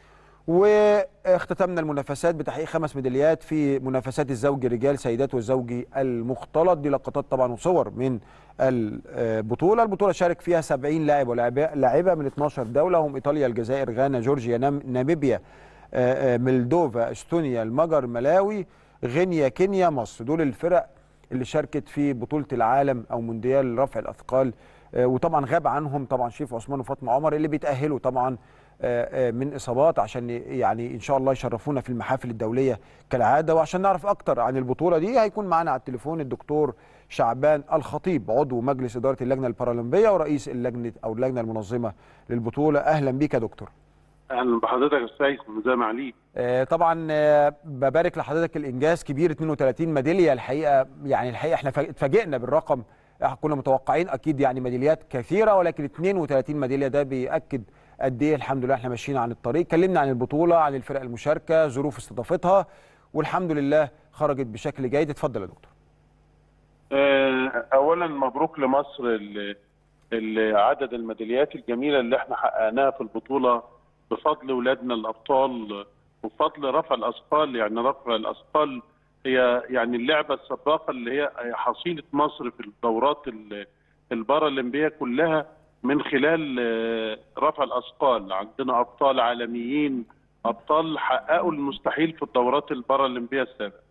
واختتمنا المنافسات بتحقيق خمس ميداليات في منافسات الزوجي رجال سيدات والزوجي المختلط دي لقطات طبعا وصور من البطوله البطوله شارك فيها 70 لاعب ولاعبه من 12 دوله هم ايطاليا الجزائر غانا جورجيا ناميبيا آه، آه، ملدوفا استونيا المجر ملاوي غينيا كينيا مصر دول الفرق اللي شاركت في بطوله العالم او مونديال رفع الاثقال آه، وطبعا غاب عنهم طبعا شريف عثمان وفاطمه عمر اللي بيتاهلوا طبعا آه، آه، من اصابات عشان يعني ان شاء الله يشرفونا في المحافل الدوليه كالعاده وعشان نعرف اكتر عن البطوله دي هيكون معانا على التليفون الدكتور شعبان الخطيب عضو مجلس اداره اللجنه البارالمبيه ورئيس اللجنه او اللجنه المنظمه للبطوله اهلا بيك يا دكتور اهلا بحضرتك يا استاذ مزام عليك آه طبعا آه ببارك لحضرتك الانجاز كبير 32 ميداليه الحقيقه يعني الحقيقه احنا اتفاجئنا بالرقم كنا متوقعين اكيد يعني ميداليات كثيره ولكن 32 ميداليه ده بياكد قد ايه الحمد لله احنا ماشيين عن الطريق كلمنا عن البطوله عن الفرق المشاركه ظروف استضافتها والحمد لله خرجت بشكل جيد اتفضل يا دكتور آه، اولا مبروك لمصر ال- ال- عدد الميداليات الجميله اللي احنا حققناها في البطوله بفضل ولادنا الابطال وبفضل رفع الاثقال يعني رفع الاثقال هي يعني اللعبه السباقه اللي هي حصيله مصر في الدورات ال- البارالمبيه كلها من خلال آه، رفع الاثقال عندنا ابطال عالميين ابطال حققوا المستحيل في الدورات البارالمبيه السابقه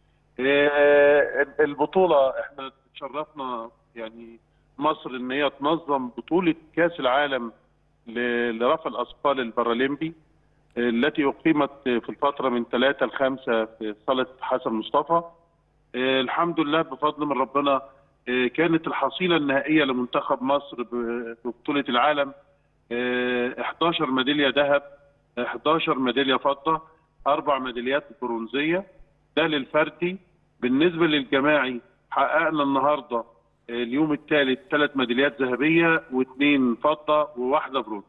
آه، البطولة احنا تشرفنا يعني مصر ان هي تنظم بطولة كأس العالم ل- لرفع الأثقال البارالمبي آه، التي أقيمت في الفترة من 3 ل 5 في صالة حسن مصطفى آه، الحمد لله بفضل من ربنا آه، كانت الحصيلة النهائية لمنتخب مصر ب- ببطولة العالم آه، 11 ميدالية ذهب 11 ميدالية فضة أربع ميداليات برونزية ده للفردي بالنسبه للجماعي حققنا النهارده آه، اليوم الثالث ثلاث ميداليات ذهبيه واثنين فضه وواحده برونز.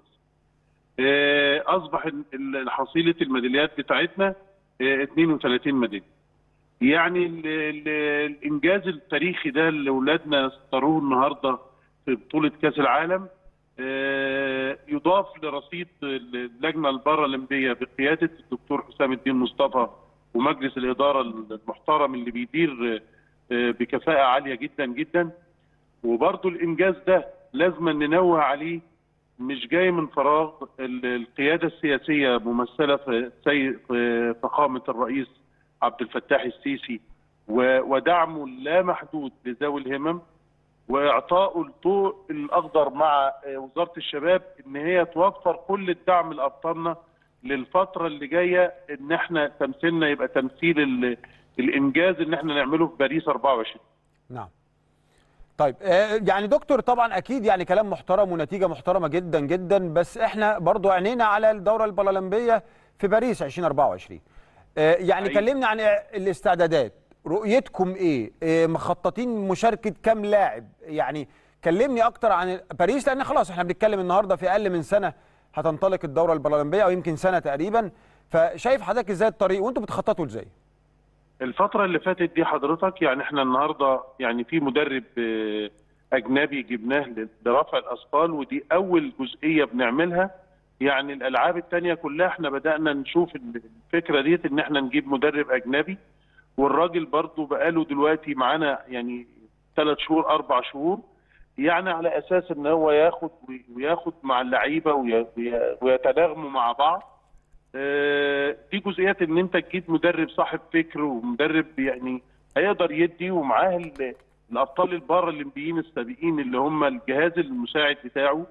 آه، اصبح ال- ال- حصيله الميداليات بتاعتنا آه، 32 ميداليه. يعني ال ال الانجاز التاريخي ده اللي اولادنا استروه النهارده في بطوله كاس العالم آه، يضاف لرصيد اللجنه البارالمبيه بقياده الدكتور حسام الدين مصطفى ومجلس الاداره المحترم اللي بيدير آه، بكفاءه عاليه جدا جدا وبرضه الانجاز ده لازم ننوه عليه مش جاي من فراغ ال- القياده السياسيه ممثله في سي- في فخامه الرئيس عبد الفتاح السيسي و- ودعمه اللامحدود لذوي الهمم واعطائه الضوء الاخضر مع آه، وزاره الشباب ان هي توفر كل الدعم لابطالنا للفتره اللي جايه ان احنا تمثيلنا يبقى تمثيل ال- الانجاز ان احنا نعمله في باريس 24 نعم طيب آه، يعني دكتور طبعا اكيد يعني كلام محترم ونتيجه محترمه جدا جدا بس احنا برضو عينينا على الدوره البارالمبيه في باريس 2024 آه، يعني أيوة. كلمنا عن الاستعدادات رؤيتكم ايه آه، مخططين مشاركه كام لاعب يعني كلمني اكتر عن باريس لان خلاص احنا بنتكلم النهارده في اقل من سنه هتنطلق الدوره البارالمبيه او يمكن سنه تقريبا فشايف حضرتك ازاي الطريق وانتم بتخططوا ازاي الفترة اللي فاتت دي حضرتك يعني احنا النهارده يعني في مدرب آه، أجنبي جبناه ل- لرفع الأثقال ودي أول جزئية بنعملها يعني الألعاب التانية كلها احنا بدأنا نشوف ال- الفكرة ديت إن احنا نجيب مدرب أجنبي والراجل برضه بقاله دلوقتي معانا يعني ثلاث شهور أربع شهور يعني على أساس إن هو ياخد وي- وياخد مع اللعيبة وي- وي- ويتناغموا مع بعض آه، دي جزئيات ان انت تجيب مدرب صاحب فكر ومدرب يعني هيقدر يدي ومعاه ال- الابطال البارالمبيين السابقين اللي هم الجهاز المساعد بتاعه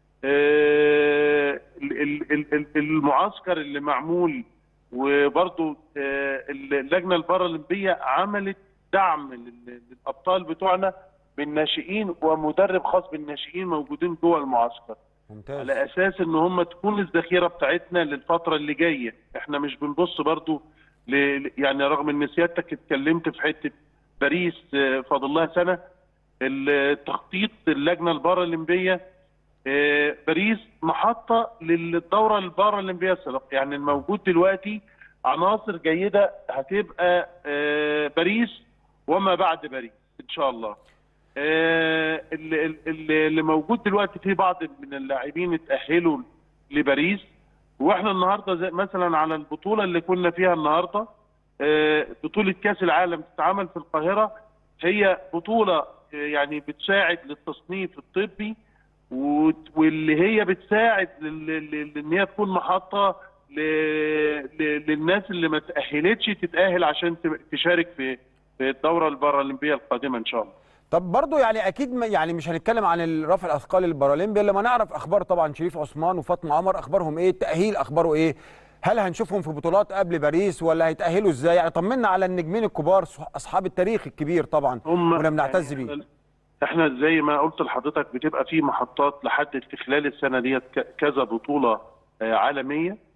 آه، ال- ال- ال- ال- المعسكر اللي معمول وبرضه آه، اللجنه البارالمبيه عملت دعم لل- للابطال بتوعنا بالناشئين ومدرب خاص بالناشئين موجودين جوه المعسكر ممتاز على اساس ان هم تكون الذخيره بتاعتنا للفتره اللي جايه احنا مش بنبص برضو ل... يعني رغم ان سيادتك اتكلمت في حته باريس آه، فاضل لها سنه التخطيط اللجنه البارالمبيه آه، باريس محطه للدوره البارالمبيه السابقه يعني الموجود دلوقتي عناصر جيده هتبقى آه، باريس وما بعد باريس ان شاء الله آه، اللي, اللي اللي موجود دلوقتي في بعض من اللاعبين اتأهلوا لباريس واحنا النهارده زي مثلا على البطوله اللي كنا فيها النهارده آه، بطوله كاس العالم تتعمل في القاهره هي بطوله آه، يعني بتساعد للتصنيف الطبي وت- واللي هي بتساعد لل- لل- ان هي تكون محطه ل- ل- للناس اللي ما تاهلتش تتاهل عشان ت- تشارك في في الدوره البارالمبيه القادمه ان شاء الله طب برضو يعني اكيد ما- يعني مش هنتكلم عن ال- رفع الاثقال البارالمبي الا لما نعرف اخبار طبعا شريف عثمان وفاطمه عمر اخبارهم ايه التاهيل اخباره ايه هل هنشوفهم في بطولات قبل باريس ولا هيتاهلوا ازاي يعني طمنا على النجمين الكبار صح- اصحاب التاريخ الكبير طبعا هم ولم نعتز يعني بيه احنا زي ما قلت لحضرتك بتبقى في محطات لحد في خلال السنه ديت ك- كذا بطوله آه، عالميه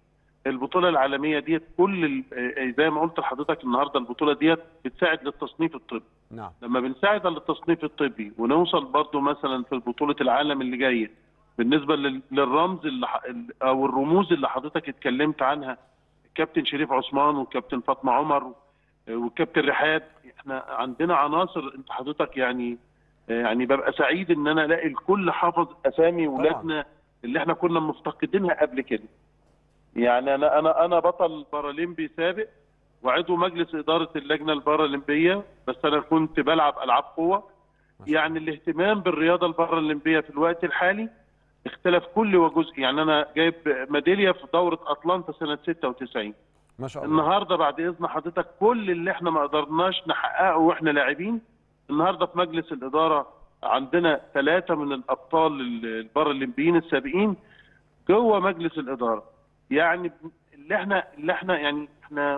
البطوله العالميه ديت كل ال- آه، زي ما قلت لحضرتك النهارده البطوله ديت بتساعد للتصنيف الطبي نعم لما بنساعد على التصنيف الطبي ونوصل برضو مثلا في بطولة العالم اللي جاية بالنسبة لل- للرمز اللي ح- ال- أو الرموز اللي حضرتك اتكلمت عنها الكابتن شريف عثمان والكابتن فاطمة عمر والكابتن رحاب احنا عندنا عناصر انت حضرتك يعني يعني ببقى سعيد ان انا الاقي الكل حافظ اسامي ولادنا اللي احنا كنا مفتقدينها قبل كده يعني انا انا انا بطل بارالمبي سابق وعضو مجلس اداره اللجنه البارالمبيه بس انا كنت بلعب العاب قوه يعني الاهتمام بالرياضه البارالمبيه في الوقت الحالي اختلف كل وجزء يعني انا جايب ميداليه في دوره اطلانتا سنه 96 ما شاء الله النهارده بعد اذن حضرتك كل اللي احنا ما قدرناش نحققه واحنا لاعبين النهارده في مجلس الاداره عندنا ثلاثه من الابطال البارالمبيين السابقين جوه مجلس الاداره يعني اللي احنا اللي احنا يعني احنا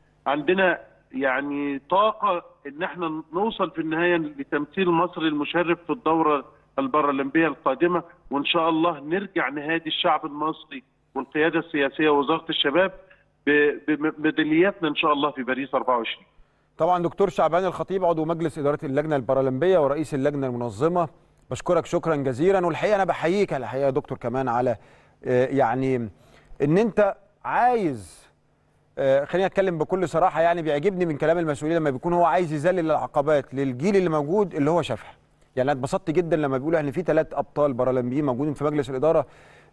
عندنا يعني طاقه ان احنا نوصل في النهايه لتمثيل مصر المشرف في الدوره البارالمبيه القادمه وان شاء الله نرجع نهادي الشعب المصري والقياده السياسيه ووزاره الشباب ب- بميدالياتنا ان شاء الله في باريس 24 طبعا دكتور شعبان الخطيب عضو مجلس اداره اللجنه البارالمبيه ورئيس اللجنه المنظمه بشكرك شكرا جزيلا والحقيقه انا بحييك على الحقيقه يا دكتور كمان على آه، يعني ان انت عايز آه، خليني اتكلم بكل صراحه يعني بيعجبني من كلام المسؤولين لما بيكون هو عايز يذلل العقبات للجيل اللي موجود اللي هو شافها يعني انا اتبسطت جدا لما بيقولوا ان في ثلاث ابطال بارالمبيين موجودين في مجلس الاداره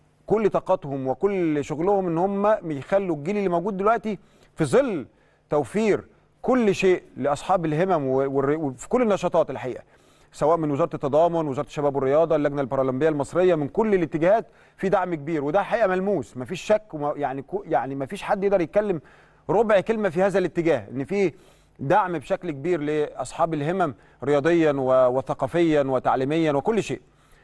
كل طاقتهم وكل شغلهم ان هم يخلوا الجيل اللي موجود دلوقتي في ظل توفير كل شيء لاصحاب الهمم و- والر- وفي كل النشاطات الحقيقه سواء من وزاره التضامن وزاره الشباب والرياضه اللجنه البارالمبيه المصريه من كل الاتجاهات في دعم كبير وده حقيقه ملموس مفيش شك وما يعني كو- يعني مفيش حد يقدر يتكلم ربع كلمه في هذا الاتجاه ان في دعم بشكل كبير لاصحاب الهمم رياضيا و- وثقافيا وتعليميا وكل شيء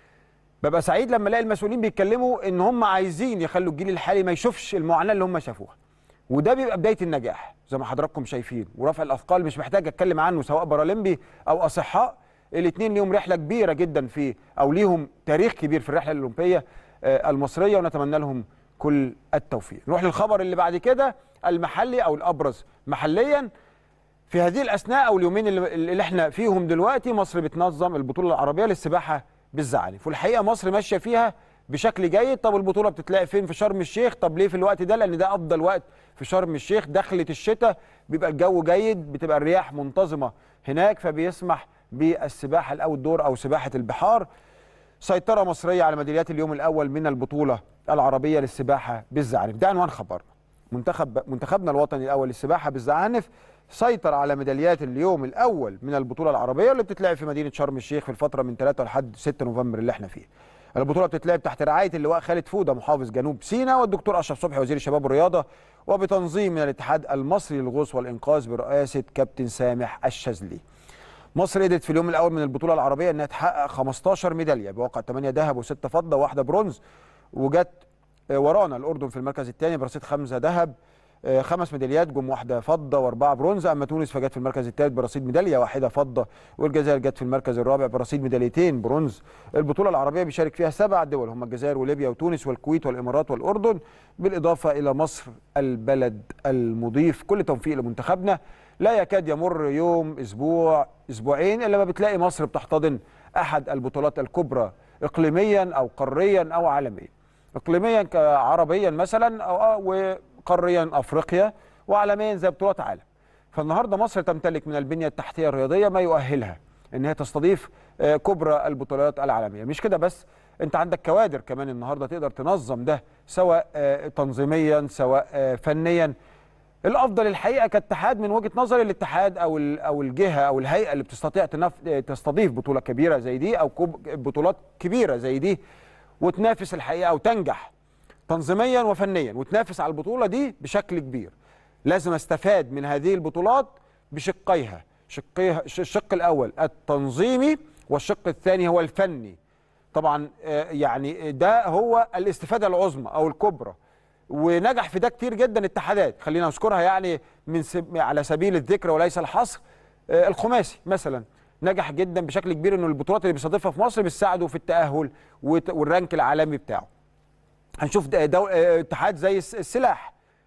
ببقى سعيد لما الاقي المسؤولين بيتكلموا ان هم عايزين يخلوا الجيل الحالي ما يشوفش المعاناه اللي هم شافوها وده بيبقى بدايه النجاح زي ما حضراتكم شايفين ورفع الاثقال مش محتاج اتكلم عنه سواء بارالمبي او اصحاء الاثنين ليهم رحله كبيره جدا في او ليهم تاريخ كبير في الرحله الاولمبيه آه، المصريه ونتمنى لهم كل التوفيق نروح للخبر اللي بعد كده المحلي او الابرز محليا في هذه الاثناء او اليومين اللي, اللي احنا فيهم دلوقتي مصر بتنظم البطوله العربيه للسباحه بالزعانف والحقيقه مصر ماشيه فيها بشكل جيد طب البطوله بتتلاقي فين في شرم الشيخ طب ليه في الوقت ده لان ده افضل وقت في شرم الشيخ دخلة الشتاء بيبقى الجو جيد بتبقى الرياح منتظمه هناك فبيسمح بالسباحه الاوت دور او سباحه البحار سيطرة مصرية على ميداليات اليوم الأول من البطولة العربية للسباحة بالزعانف ده عنوان خبرنا منتخب منتخبنا الوطني الأول للسباحة بالزعانف سيطر على ميداليات اليوم الأول من البطولة العربية اللي بتتلعب في مدينة شرم الشيخ في الفترة من 3 لحد 6 نوفمبر اللي احنا فيه البطولة بتتلعب تحت رعاية اللواء خالد فودة محافظ جنوب سيناء والدكتور أشرف صبحي وزير الشباب والرياضة وبتنظيم من الاتحاد المصري للغوص والإنقاذ برئاسة كابتن سامح الشاذلي مصر قدرت في اليوم الاول من البطوله العربيه انها تحقق 15 ميداليه بواقع 8 ذهب و6 فضه وواحده برونز وجت آه، ورانا الاردن في المركز الثاني برصيد خمسه ذهب آه، خمس ميداليات جم واحده فضه واربعه برونز اما تونس فجت في المركز الثالث برصيد ميداليه واحده فضه والجزائر جت في المركز الرابع برصيد ميداليتين برونز البطوله العربيه بيشارك فيها سبع دول هم الجزائر وليبيا وتونس والكويت والامارات والاردن بالاضافه الى مصر البلد المضيف كل توفيق لمنتخبنا لا يكاد يمر يوم اسبوع اسبوعين الا ما بتلاقي مصر بتحتضن احد البطولات الكبرى اقليميا او قاريا او عالميا اقليميا كعربيا مثلا او آه، وقاريا افريقيا وعالميا زي بطولات عالم فالنهارده مصر تمتلك من البنيه التحتيه الرياضيه ما يؤهلها ان هي تستضيف آه، كبرى البطولات العالميه مش كده بس انت عندك كوادر كمان النهارده تقدر تنظم ده سواء آه، تنظيميا سواء آه، فنيا الافضل الحقيقه كاتحاد من وجهه نظري الاتحاد او ال- او الجهه او الهيئه اللي بتستطيع تنف... تستضيف بطوله كبيره زي دي او كب... بطولات كبيره زي دي وتنافس الحقيقه او تنجح تنظيميا وفنيا وتنافس على البطوله دي بشكل كبير لازم استفاد من هذه البطولات بشقيها شقيها الش- الشق الاول التنظيمي والشق الثاني هو الفني طبعا آه، يعني ده هو الاستفاده العظمى او الكبرى ونجح في ده كتير جدا اتحادات خلينا نذكرها يعني من سب... على سبيل الذكر وليس الحصر آه، الخماسي مثلا نجح جدا بشكل كبير انه البطولات اللي بيستضيفها في مصر بتساعده في التاهل وت- والرانك العالمي بتاعه هنشوف ده دو... آه، اتحاد زي الس- السلاح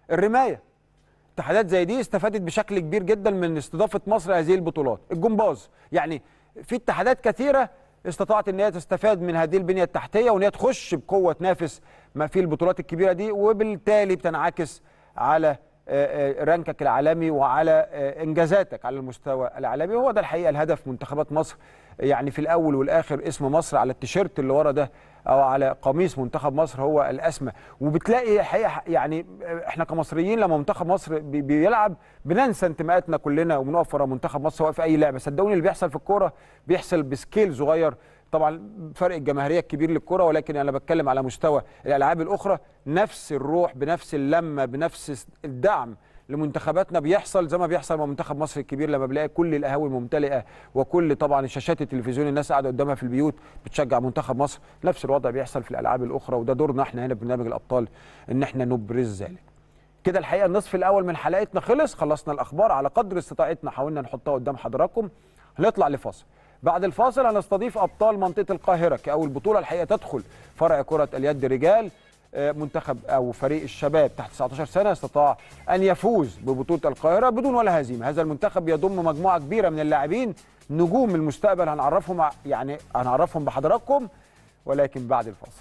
الرمايه اتحادات زي دي استفادت بشكل كبير جدا من استضافه مصر هذه البطولات الجمباز يعني في اتحادات كثيره استطاعت ان هي تستفاد من هذه البنيه التحتيه وان هي تخش بقوه تنافس ما في البطولات الكبيره دي وبالتالي بتنعكس على آه، آه، رانكك العالمي وعلى آه، انجازاتك على المستوى العالمي هو ده الحقيقه الهدف منتخبات مصر يعني في الاول والاخر اسم مصر على التيشيرت اللي ورا ده او على قميص منتخب مصر هو الاسمى وبتلاقي الحقيقه يعني احنا كمصريين لما منتخب مصر بي- بيلعب بننسى انتماءاتنا كلنا وبنقف ورا منتخب مصر سواء في اي لعبه صدقوني اللي بيحصل في الكوره بيحصل بسكيل صغير طبعا فرق الجماهيريه الكبير للكره ولكن انا بتكلم على مستوى الالعاب الاخرى نفس الروح بنفس اللمه بنفس الدعم لمنتخباتنا بيحصل زي ما بيحصل مع منتخب مصر الكبير لما بنلاقي كل القهاوي ممتلئه وكل طبعا الشاشات التلفزيون الناس قاعده قدامها في البيوت بتشجع منتخب مصر نفس الوضع بيحصل في الالعاب الاخرى وده دورنا احنا هنا في برنامج الابطال ان احنا نبرز ذلك كده الحقيقه النصف الاول من حلقتنا خلص خلصنا الاخبار على قدر استطاعتنا حاولنا نحطها قدام حضراتكم هنطلع لفاصل بعد الفاصل هنستضيف ابطال منطقه القاهره كاول بطوله الحقيقه تدخل فرع كره اليد رجال آه، منتخب او فريق الشباب تحت 19 سنه استطاع ان يفوز ببطوله القاهره بدون ولا هزيمه هذا المنتخب يضم مجموعه كبيره من اللاعبين نجوم المستقبل هنعرفهم ع- يعني هنعرفهم بحضراتكم ولكن بعد الفاصل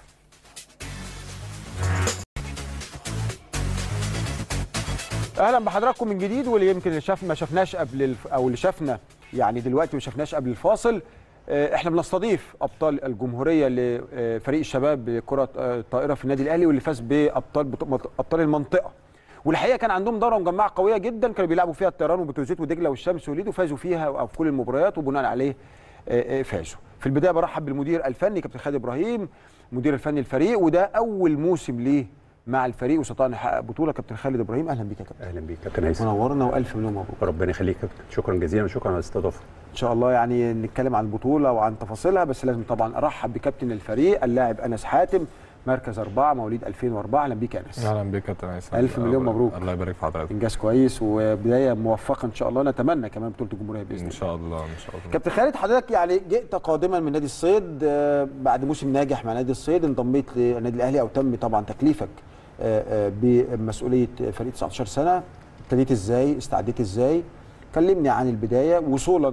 اهلا بحضراتكم من جديد واللي يمكن اللي شاف ما شفناش قبل الف... او اللي شافنا يعني دلوقتي ما شفناش قبل الفاصل آه، احنا بنستضيف ابطال الجمهوريه لفريق الشباب لكره آه، الطائره في النادي الاهلي واللي فاز بابطال بط- ابطال المنطقه والحقيقه كان عندهم دوره مجمعه قويه جدا كانوا بيلعبوا فيها الطيران وبتروجيت ودجله والشمس وليد وفازوا فيها او في كل المباريات وبناء عليه آه، آه، فازوا في البدايه برحب بالمدير الفني كابتن خالد ابراهيم مدير الفني الفريق وده اول موسم ليه مع الفريق واستطاع ان يحقق بطوله كابتن خالد ابراهيم اهلا بيك يا كابتن اهلا بيك كابتن هيثم منورنا والف مليون مبروك ربنا يخليك يا كابتن شكرا جزيلا وشكرا على الاستضافه ان شاء الله يعني نتكلم عن البطوله وعن تفاصيلها بس لازم طبعا ارحب بكابتن الفريق اللاعب انس حاتم مركز أربعة مواليد 2004 أهلا بيك يا أنس اهلا بك يا كابتن هيثم ألف مليون مبروك. الله يبارك في حضرتك إنجاز كويس وبداية موفقة إن شاء الله نتمنى كمان بطولة الجمهورية بإذن ان الله شاء الله ان شاء الله كابتن خالد حضرتك يعني جئت قادما من نادي الصيد آه، بعد موسم ناجح مع نادي الصيد انضميت للنادي الأهلي أو تم طبعا تكليفك آه، آه، بمسؤولية فريق 19 سنة ابتديت إزاي استعديت إزاي كلمني عن البداية وصولا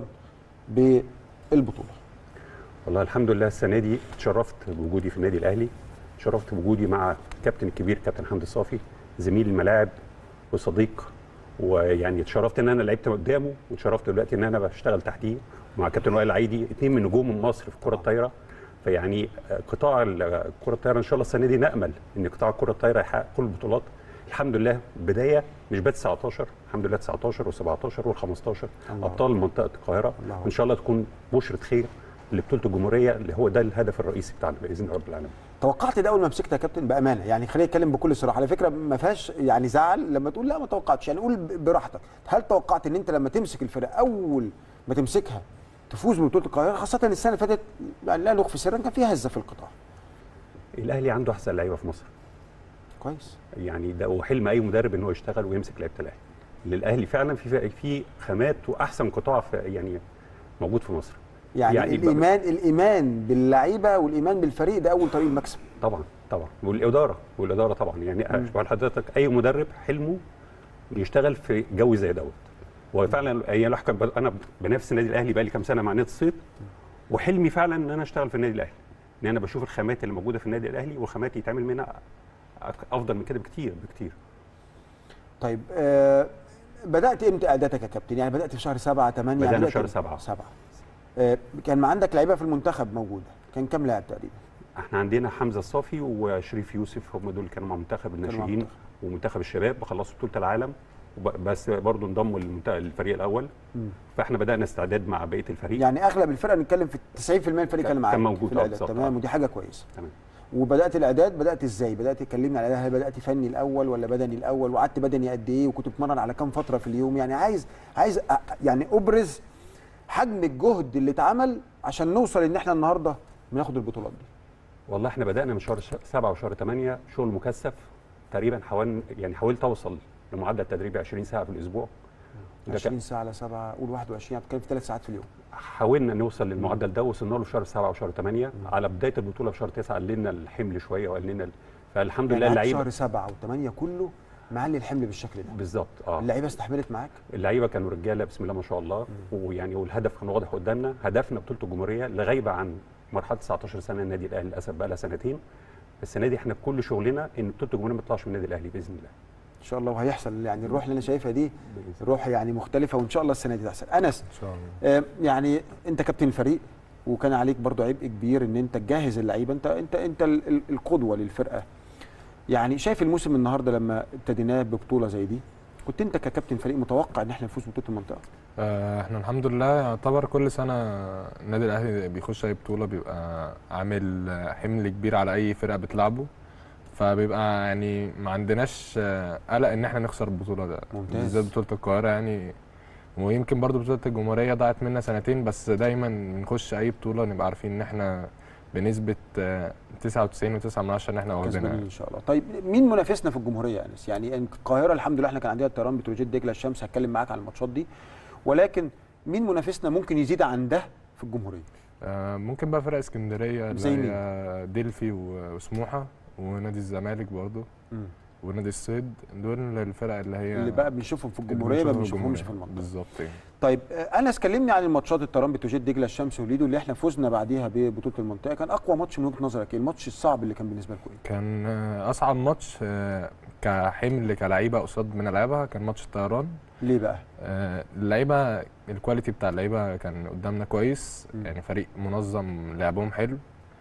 بالبطولة والله الحمد لله السنه دي اتشرفت بوجودي في النادي الاهلي اتشرفت بوجودي مع الكابتن الكبير كابتن حمدي صافي زميل الملاعب وصديق ويعني اتشرفت ان انا لعبت قدامه واتشرفت دلوقتي ان انا بشتغل تحتيه مع كابتن وائل عيدي اثنين من نجوم مصر في كره الطايره فيعني آه، قطاع ال- كره الطايره ان شاء الله السنه دي نامل ان قطاع كره الطايره يحقق كل البطولات الحمد لله بدايه مش بس 19 الحمد لله 19 و17 وال15 الله ابطال منطقه القاهره الله وان شاء الله تكون بشره خير لبطوله الجمهوريه اللي هو ده الهدف الرئيسي بتاعنا باذن رب العالمين توقعت ده اول ما مسكت يا كابتن بامانه يعني خليني اتكلم بكل صراحه على فكره ما فيهاش يعني زعل لما تقول لا ما توقعتش يعني قول ب- براحتك هل توقعت ان انت لما تمسك الفرقه اول ما تمسكها تفوز ببطوله القاهره خاصه إن السنه اللي فاتت يعني لا نخفي سرا كان فيها هزه في القطاع الاهلي عنده احسن لعيبه في مصر كويس يعني ده هو حلم اي مدرب ان هو يشتغل ويمسك لعيبه الاهلي للاهلي فعلا في في خامات واحسن قطاع في يعني موجود في مصر يعني, يعني يعني بقى- الايمان الايمان باللعيبه والايمان بالفريق ده اول طريق المكسب طبعا طبعا والاداره والاداره طبعا يعني شوف حضرتك اي مدرب حلمه يشتغل في جو زي دوت وفعلا ايام الواحد كان ب- انا بنافس النادي الاهلي بقى لي كام سنه مع نادي الصيد وحلمي فعلا ان انا اشتغل في النادي الاهلي ان انا بشوف الخامات اللي موجوده في النادي الاهلي والخامات يتعمل منها أك- افضل من كده بكتير بكتير طيب آه بدات امتى اعدادك يا كابتن يعني بدات في شهر 7 8 بدأنا يعني في شهر بدأت- سبعة. سبعة آه كان ما عندك لعيبه في المنتخب موجوده كان كام لاعب تقريبا احنا عندنا حمزه الصافي وشريف يوسف هم دول كانوا مع منتخب مع الناشئين منتخب. ومنتخب الشباب خلصوا بطوله العالم وب- بس برضه انضموا للمنت- للفريق الاول مم. فاحنا بدانا استعداد مع بقيه الفريق يعني اغلب الفرقه بنتكلم في 90% من الفريق كان كان معاك موجود، في آه، الاعداد بالظبط، تمام آه. ودي حاجه كويسه تمام وبدات الاعداد بدات ازاي بدات تكلمني على ده هل بدات فني الاول ولا بدني الاول وقعدت بدني قد ايه وكنت بتمرن على كام فتره في اليوم يعني عايز عايز أ- يعني ابرز حجم الجهد اللي اتعمل عشان نوصل ان احنا النهارده بناخد البطولات دي والله احنا بدانا من شهر ش- سبعة وشهر 8 شغل مكثف تقريبا حوالي يعني حاولت اوصل لمعدل تدريبي 20 ساعه في الاسبوع وده 20 ساعه على 7 قول 21 بتتكلم في 3 ساعات في اليوم حاولنا نوصل للمعدل ده وصلنا له في شهر 7 وشهر 8 على بدايه البطوله في شهر 9 قللنا الحمل شويه وقللنا ال- فالحمد لله يعني قعدت اللعيبه شهر 7 و8 كله معلي الحمل بالشكل ده بالظبط اه اللعيبه استحملت معاك اللعيبه كانوا رجاله بسم الله ما شاء الله ويعني والهدف كان واضح قدامنا هدفنا بطوله الجمهوريه لغايبه عن مرحله 19 سنه النادي الاهلي للاسف بقى لها سنتين السنه دي احنا كل شغلنا ان بطوله الجمهوريه ما تطلعش من النادي الاهلي باذن الله ان شاء الله وهيحصل يعني الروح اللي انا شايفها دي روح يعني مختلفه وان شاء الله السنه دي تحصل انس ان شاء الله آه، يعني انت كابتن الفريق وكان عليك برضو عبء كبير ان انت تجهز اللعيبه انت انت انت ال- ال- القدوه للفرقه يعني شايف الموسم النهارده لما ابتديناه ببطوله زي دي كنت انت ككابتن فريق متوقع ان احنا نفوز ببطوله المنطقه آه، احنا الحمد لله يعتبر كل سنه النادي الاهلي بيخش اي بطوله بيبقى عامل حمل كبير على اي فرقه بتلعبه فبيبقى يعني ما عندناش آه، قلق ان احنا نخسر البطوله ده ممتاز. بالذات بطوله القاهره يعني ويمكن برضو بطوله الجمهوريه ضاعت منا سنتين بس دايما نخش اي بطوله نبقى عارفين ان احنا بنسبه آه، 99 و9 من 10 ان احنا واخدينها كسبانين يعني. ان شاء الله طيب مين منافسنا في الجمهوريه يا انس يعني إن القاهره الحمد لله احنا كان عندنا الطيران بتروجيت دجله الشمس هتكلم معاك عن الماتشات دي ولكن مين منافسنا ممكن يزيد عن ده في الجمهوريه آه، ممكن بقى فرق اسكندريه اللي زي هي ديلفي و- وسموحه ونادي الزمالك برضو مم. ونادي الصيد دول الفرق اللي هي اللي بقى بنشوفهم في اللي الجمهوريه ما بنشوفهم بنشوفهمش في الجمهورية. المنطقه بالظبط يعني. طيب آه، انس كلمني عن الماتشات الطيران بتوجيت دجله الشمس وليدو اللي احنا فزنا بعديها ببطوله المنطقه كان اقوى ماتش من وجهه نظرك ايه الماتش الصعب اللي كان بالنسبه لكم ايه كان آه، اصعب ماتش آه، كحمل كلعيبه قصاد بنلعبها كان ماتش الطيران ليه بقى آه، اللعيبه الكواليتي بتاع اللعيبه كان قدامنا كويس مم. يعني فريق منظم لعبهم حلو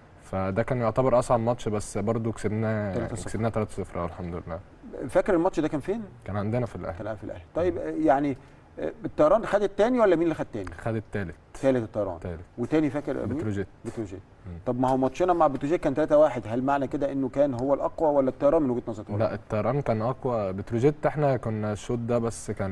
فده كان يعتبر اصعب ماتش بس برضو كسبناه 3-0. كسبناه 3-0 آه، الحمد لله فاكر الماتش ده كان فين كان عندنا في الاهلي كان في الاهلي طيب آه، يعني آه، الطيران خد الثاني ولا مين اللي خد الثاني خد التالت ثالث الطيران تالت وتاني فاكر مين؟ بتروجيت بتروجيت مم. طب ما هو ماتشنا مع بتروجيت كان 3 1 هل معنى كده انه كان هو الاقوى ولا الطيران من وجهه نظرك لا الطيران كان اقوى بتروجيت احنا كنا الشوط ده بس كان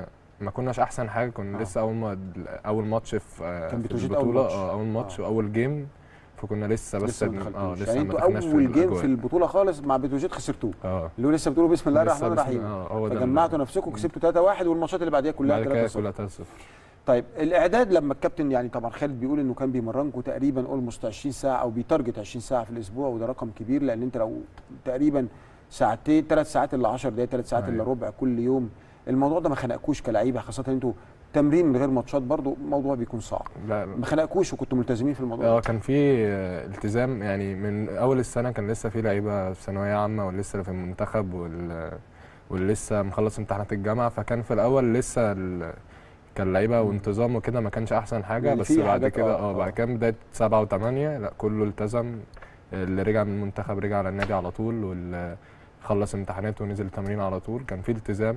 ما كناش احسن حاجه كنا آه. آه. لسه اول ما اول ماتش في آه، كان في بتروجيت أول البطوله ماتش. اه اول ماتش آه. واول جيم فكنا لسه بس لسه ما اه دخلتوش لسه يعني ما انتوا دخلناش في اول جيم في الأجواء. البطوله خالص مع بتروجيت خسرتوه اه اللي هو لسه بتقولوا بسم الله لسه الرحمن بسم- الرحيم اه هو ده فجمعتوا نفسكم كسبتوا 3 1 والماتشات اللي بعديها كلها بعد كده 3 كلها 0 3 0 طيب الاعداد لما الكابتن يعني طبعا خالد بيقول انه كان بيمرنكم تقريبا اولموست 20 ساعه او بيتارجت 20 ساعه في الاسبوع وده رقم كبير لان انت لو تقريبا ساعتين ثلاث ساعات الا 10 دقائق ثلاث ساعات الا أيوة. ربع كل يوم الموضوع ده ما خنقكوش كلعيبه خاصه ان انتوا تمرين من غير ماتشات برضو موضوع بيكون صعب لا ما خنقكوش وكنتوا ملتزمين في الموضوع اه ده كان في آه، التزام يعني من اول السنه كان لسه في لعيبه في ثانويه عامه واللي في المنتخب وال واللي لسه مخلص امتحانات الجامعه فكان في الاول لسه ال... كان لعيبه وانتظام وكده ما كانش احسن حاجه يعني بس في بعد حاجات كده اه، اه اه. بعد كده بدايه سبعه وثمانيه لا كله التزم اللي رجع من المنتخب رجع على النادي على طول واللي خلص امتحاناته ونزل التمرين على طول كان في التزام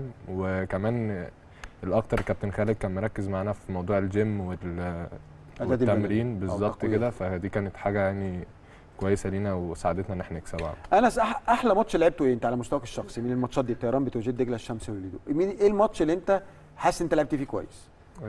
وكمان الاكتر كابتن خالد كان مركز معانا في موضوع الجيم وال إعداد البدني والتمرين أو بالظبط تقوية. كده فدي كانت حاجه يعني كويسه لينا وساعدتنا ان احنا نكسبها انس أح احلى ماتش لعبته ايه انت على مستواك الشخصي من الماتشات دي الطيران بتوجيت دجله الشمس والليدو مين ايه الماتش اللي انت حاسس انت لعبت فيه كويس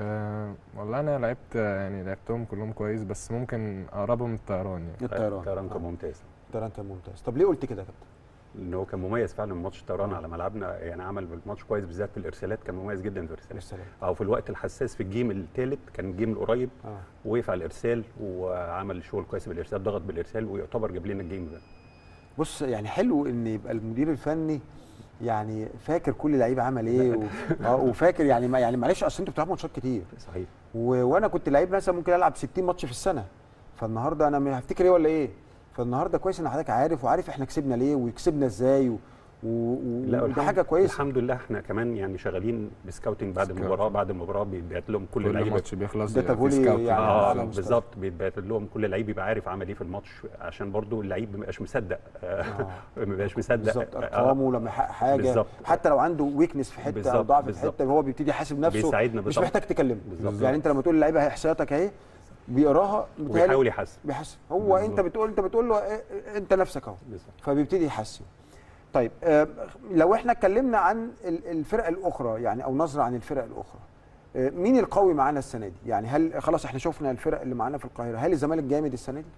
أه والله انا لعبت يعني لعبتهم كلهم كويس بس ممكن اقربهم الطيران يعني الطيران الطيران كان آه. ممتاز الطيران كان ممتاز طب ليه قلت كده يا كابتن ان هو كان مميز فعلا ماتش الطيران على ملعبنا يعني عمل بالماتش كويس بالذات في الارسالات كان مميز جدا في الارسالات السلام او في الوقت الحساس في الجيم الثالث كان الجيم القريب اه وقف على الارسال وعمل شغل كويس بالارسال ضغط بالارسال ويعتبر جاب لنا الجيم ده بص يعني حلو ان يبقى المدير الفني يعني فاكر كل لعيب عمل ايه و... اه وفاكر يعني ما يعني معلش اصل انتوا بتلعبوا ماتشات كتير صحيح و... وانا كنت لعيب مثلا ممكن العب 60 ماتش في السنه فالنهارده انا ما هفتكر ايه ولا ايه فالنهارده كويس ان حضرتك عارف وعارف احنا كسبنا ليه وكسبنا ازاي و... و... و... ودي والحمد- حاجه كويسه الحمد لله احنا كمان يعني شغالين بسكاوتنج بعد سكاوتنج. المباراه بعد المباراه بيتبعت لهم كل كل اللعيبه ماتش بيخلص داتا يبقى في فولي سكاوت يعني اه على مستوى. بالظبط بيتبعت لهم كل لعيب يبقى عارف عمل ايه في الماتش عشان برضو اللعيب ما يبقاش مصدق آه. ما بيبقاش مصدق بالظبط آه، ارقامه لما يحقق حاجه بالظبط. حتى لو عنده ويكنس في حته او بالظبط، ضعف في بالظبط. حته هو بيبتدي يحاسب نفسه بيساعدنا مش بالظبط. محتاج تكلمه بالظبط. يعني انت لما تقول للعيبه احصائياتك اهي بيقراها بيتهيألي ويحاول يحسن بيحسن هو بالظبط. انت بتقول انت بتقول له إيه- انت نفسك اهو بالظبط. فبيبتدي يحسن طيب آه، لو احنا اتكلمنا عن ال- الفرق الاخرى يعني او نظره عن الفرق الاخرى آه، مين القوي معانا السنه دي يعني هل خلاص احنا شفنا الفرق اللي معانا في القاهره هل الزمالك جامد السنه دي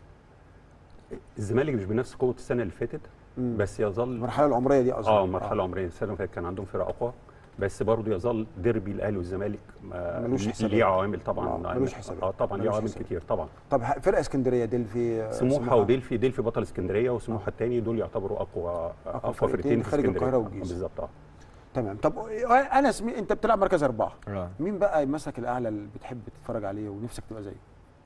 الزمالك مش بنفس قوه السنه اللي فاتت مم. بس يظل المرحله العمريه دي قصدي اه المرحله العمريه السنه اللي فاتت كان عندهم فرقه اقوى بس برضه يظل ديربي الاهلي والزمالك ما- ملوش حسابات. ليه عوامل طبعا آه، ملوش حسابات. اه طبعا ليه ملوش عوامل حسابات. كتير طبعا طب ه- فرقه اسكندريه ديلفي آه، سموحه وديلفي ديلفي بطل اسكندريه وسموحه الثاني دول يعتبروا اقوى اقوى فرقتين فرقتين في خارج اسكندريه القاهرة والجيزة. بالظبط اه تمام طب انا اسمي انت بتلعب مركز اربعه آه. مين بقى المسك الاعلى اللي بتحب تتفرج عليه ونفسك تبقى زيه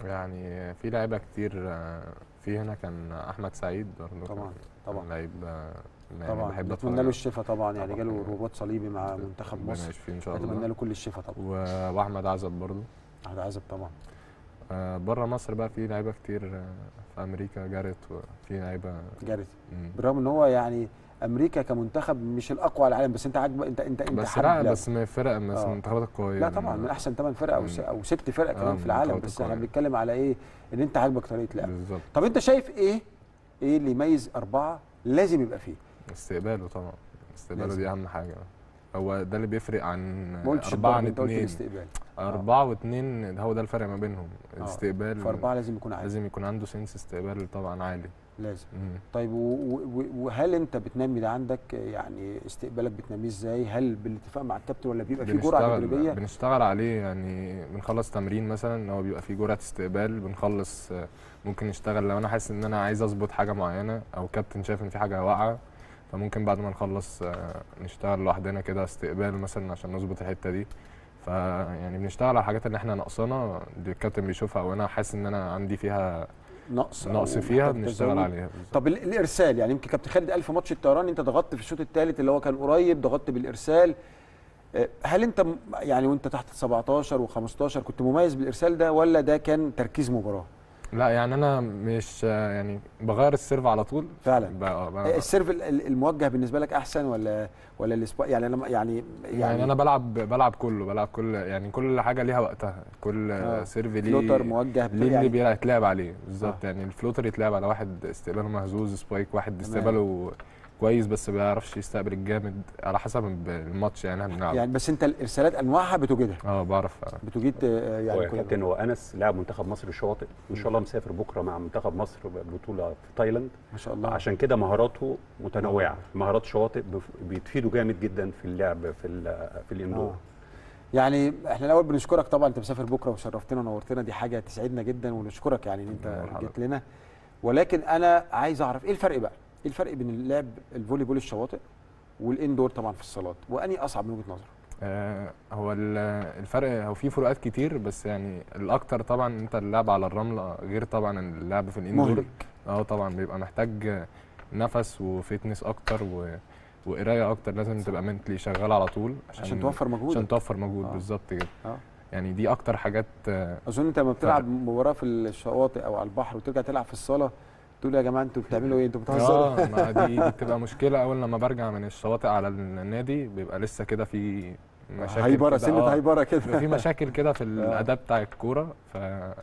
يعني في لعيبه كتير آه، في هنا كان احمد سعيد برضه طبعا، كان- طبعا. كان لعيب آه، يعني طبعا بحب نتمنى اتفرج له عليه. الشفاء طبعا يعني طبعا. جاله رباط صليبي مع منتخب ربنا مصر يشفيه ان شاء نتمنى الله له كل الشفاء طبعا و- واحمد عزب برضه احمد عزب طبعا آه، بره مصر بقى في لعيبه كتير آه، في امريكا جاريت وفي لعيبه جاريت مم. بالرغم ان هو يعني امريكا كمنتخب مش الاقوى على العالم بس انت عاجبك انت انت انت بس حابب لا لعبه. بس من فرق من آه. المنتخبات القويه لا طبعا من احسن ثمان فرق او مم. س- او ست فرق كمان آه، في العالم منتخبات بس احنا القوية. بنتكلم على ايه ان انت عاجبك طريقه لعب بالظبط طب انت شايف ايه ايه اللي يميز اربعه لازم يبقى فيه استقباله طبعا استقباله لازم. دي اهم حاجه هو ده اللي بيفرق عن ما قلتش أربعة الضرب عن انت قلت اتنين الاستقبال أربعة واتنين هو ده الفرق ما بينهم آه. الاستقبال فاربعه لازم يكون عالي لازم يكون عنده سنس استقبال طبعا عالي لازم مم. طيب و- و- وهل انت بتنمي ده عندك يعني استقبالك بتنميه ازاي هل بالاتفاق مع الكابتن ولا بيبقى في جرعه بنشتغل تدريبيه بنشتغل عليه يعني بنخلص تمرين مثلا هو بيبقى فيه جرعه استقبال بنخلص آه، ممكن نشتغل لو انا حاسس ان انا عايز اظبط حاجه معينه او كابتن شايف ان في حاجه واقعه فممكن بعد ما نخلص آه، نشتغل لوحدنا كده استقبال مثلا عشان نظبط الحته دي فيعني بنشتغل على الحاجات اللي احنا ناقصانا اللي الكابتن بيشوفها او انا حاسس ان انا عندي فيها نقص أو نقص فيها محتاج بنشتغل تزود؟ عليها طب ال- الارسال يعني يمكن كابتن خالد قال في ماتش الطيران انت ضغطت في الشوط الثالث اللي هو كان قريب ضغطت بالارسال آه، هل انت م- يعني وانت تحت 17 و15 كنت مميز بالارسال ده ولا ده كان تركيز مباراه لا يعني انا مش آه، يعني بغير السيرف على طول فعلا ب- آه، ب- آه، السيرف ال- ال- الموجه بالنسبه لك احسن ولا ولا الاسبوع يعني لما يعني يعني انا بلعب بلعب كله بلعب كل يعني كل حاجه ليها وقتها كل آه. آه. سيرف ليه فلوتر موجه ليه اللي يعني بيلعب يتلعب عليه بالظبط آه. يعني الفلوتر يتلعب على واحد استقباله مهزوز سبايك واحد تمام. استقباله كويس بس ما بيعرفش يستقبل الجامد على حسب الماتش يعني احنا بنلعب يعني بس انت الارسالات انواعها بتوجدها اه بعرف آه. بتوجد آه، هو يعني يا كل- كابتن هو انس لاعب منتخب مصر الشواطئ ان شاء الله مسافر بكره مع منتخب مصر بطوله في تايلاند ما شاء الله عشان كده مهاراته متنوعه مهارات شواطئ بف- بيتفيدوا جامد جدا في اللعب في ال- في الاندور آه. يعني احنا الاول بنشكرك طبعا انت مسافر بكره وشرفتنا ونورتنا دي حاجه تسعدنا جدا ونشكرك يعني ان انت مرحبا. جيت لنا ولكن انا عايز اعرف ايه الفرق بقى؟ ايه الفرق بين اللعب الفولي بول الشواطئ والاندور طبعا في الصالات واني اصعب من وجهه نظرك؟ آه، هو ال- الفرق هو في فروقات كتير بس يعني الاكتر طبعا انت اللعب على الرمله غير طبعا اللعب في الاندور مهلك اه طبعا بيبقى محتاج نفس وفتنس اكتر و... وقرايه اكتر لازم تبقى منتلي شغال على طول عشان, عشان توفر مجهود عشان توفر مجهود آه. بالظبط كده اه يعني دي اكتر حاجات آه، اظن انت لما بتلعب مباراه في الشواطئ او على البحر وترجع تلعب في الصاله تقول يا جماعه انتوا بتعملوا ايه؟ انتوا بتهزروا اه ما دي, دي بتبقى مشكله اول لما برجع من الشواطئ على النادي بيبقى لسه كده في مشاكل هايبره كده، سنه آه. هايبره بيبقى كده في مشاكل كده في الاداء بتاع الكوره ف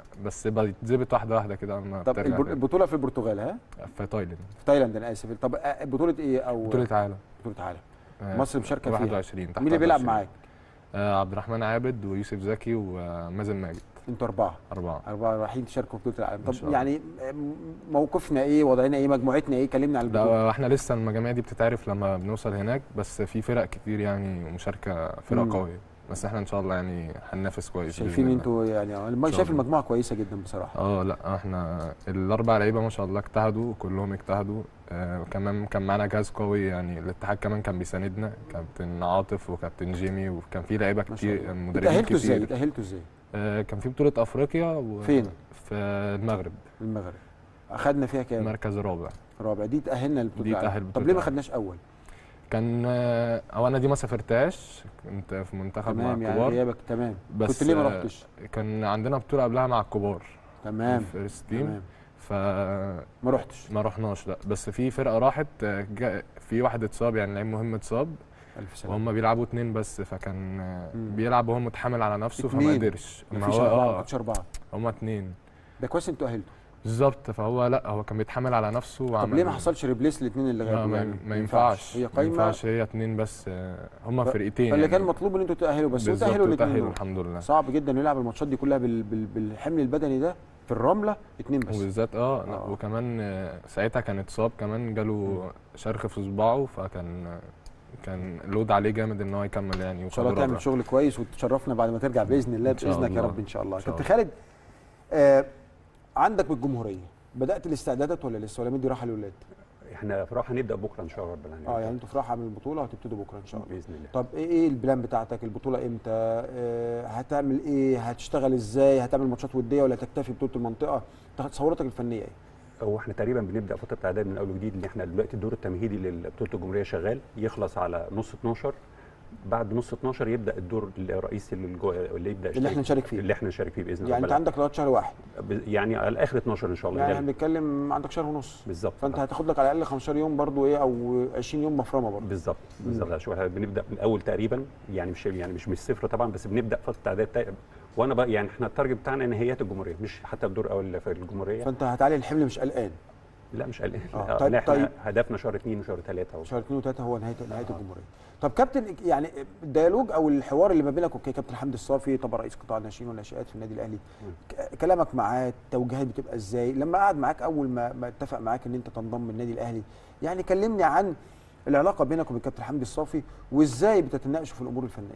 بس بيتظبط واحده واحده كده لما طب بترجع الب- تاني. البطوله في البرتغال ها؟ في تايلاند في تايلاند انا اسف طب آه، بطوله ايه او بطوله عالم بطوله عالم آه، مصر مشاركه فيها 21 تحت مين اللي بيلعب 21. معاك؟ آه عبد الرحمن عابد ويوسف زكي ومازن ماجد انتوا اربعه اربعه أربعة رايحين تشاركوا في بطولة العالم إن شاء طب الله. يعني م- موقفنا إيه وضعنا إيه مجموعتنا إيه كلمنا عن البطولة ده احنا لسه المجاميع دي بتتعرف لما بنوصل هناك بس في فرق كتير يعني مشاركه فرق مم. قويه بس احنا ان شاء الله يعني هننافس كويس شايفين بإذن الله. أنتوا يعني أنا شاء شايف الله. المجموعة كويسة جدا بصراحة اه لا احنا الاربع لعيبه ما شاء الله اجتهدوا كلهم اجتهدوا آه كمان كان معانا جهاز قوي يعني الاتحاد كمان كان بيساندنا كابتن عاطف وكابتن جيمي وكان في لعيبه ما شاء كتير الله مدربين اتأهلتوا إزاي؟ كتير اتأهلتوا إزاي؟ آه كان في بطوله افريقيا و... فين؟ في المغرب المغرب أخدنا فيها كام؟ مركز رابع رابع دي تأهلنا لبطولة دي العالم تأهل طب بطولة ليه ما العالم. خدناش أول؟ كان آه، او انا دي ما سافرتهاش كنت في منتخب مع تمام يعني الكبار غيابك تمام بس كنت ليه ما آه، رحتش؟ كان عندنا بطوله قبلها مع الكبار تمام فيرست تيم تمام فما ما رحتش رحناش لا بس في فرقه راحت آه، جا- في واحد اتصاب يعني لعيب مهم اتصاب ألف سلامة وهم بيلعبوا اتنين بس فكان آه، مم. بيلعب وهو متحمل على نفسه فما اتنين. قدرش ما ما فيش هو أربعة ما اه كنتش أربعة هم اتنين ده كويس أنتوا أهلتوا بالظبط فهو لا هو كان بيتحمل على نفسه طب وعمل ليه ما حصلش ريبليس الاثنين اللي ما, غابوا ما, يعني؟ ما ينفعش هي ما قايمة ينفعش هي اتنين بس آه، هم ف- فرقتين فاللي يعني. كان مطلوب ان انتوا تأهلوا بس بالظبط وتأهلوا الاثنين وتأهلوا دول. الحمد لله صعب جدا انه يلعب الماتشات دي كلها بال... بال... بالحمل البدني ده في الرمله اتنين بس وبالذات اه, لا آه. وكمان آه، ساعتها كان اتصاب كمان جاله شرخ في صباعه فكان آه، كان لود عليه جامد ان هو يكمل يعني ان شاء الله وخد تعمل رابع. شغل كويس وتشرفنا بعد ما ترجع باذن الله إن شاء باذنك يا الله. رب ان شاء الله إن شاء كابتن الله. خالد آه عندك بالجمهوريه بدات الاستعدادات ولا لسه ولا مدي راحه للاولاد احنا في راحه هنبدا بكره ان شاء الله رب العالمين اه يعني انتوا في راحه من البطوله وهتبتدوا بكره ان شاء الله باذن الله طب ايه ايه البلان بتاعتك البطوله امتى آه هتعمل ايه هتشتغل ازاي هتعمل ماتشات وديه ولا تكتفي ببطوله المنطقه تصوراتك الفنيه ايه هو احنا تقريبا بنبدا فتره اعداد من اول وجديد ان احنا دلوقتي الدور التمهيدي لبطوله الجمهوريه شغال يخلص على نص 12 بعد نص 12 يبدا الدور الرئيسي اللي جوه- اللي يبدا اللي احنا نشارك فيه اللي احنا نشارك فيه باذن الله يعني انت عندك لغايه شهر واحد ب- يعني على اخر 12 ان شاء الله يعني ده- احنا بنتكلم عندك شهر ونص بالظبط فانت هتاخد لك على الاقل 15 يوم برضو ايه او 20 يوم مفرمه برضو بالظبط بالظبط شوف احنا بنبدا من الاول تقريبا يعني مش يعني مش من الصفر طبعا بس بنبدا فتره اعداد تا- وانا بقى يعني احنا التارجت بتاعنا نهائيات الجمهوريه مش حتى الدور الاول في الجمهوريه فانت هتعلي الحمل مش قلقان لا مش قلقان آه، لا طيب- لا، احنا طيب. هدفنا شهر اثنين وشهر ثلاثه شهر 2 و3 هو نهايه نهايه الجمهوريه طب كابتن يعني الديالوج او الحوار اللي ما بينك وكي كابتن حمدي الصافي طبعا رئيس قطاع الناشئين والناشئات في النادي الاهلي ك- كلامك معاه التوجيهات بتبقى ازاي لما قعد معاك اول ما, ما اتفق معاك ان انت تنضم النادي الاهلي يعني كلمني عن العلاقه بينك وبين كابتن حمدي الصافي وازاي بتتناقشوا في الامور الفنيه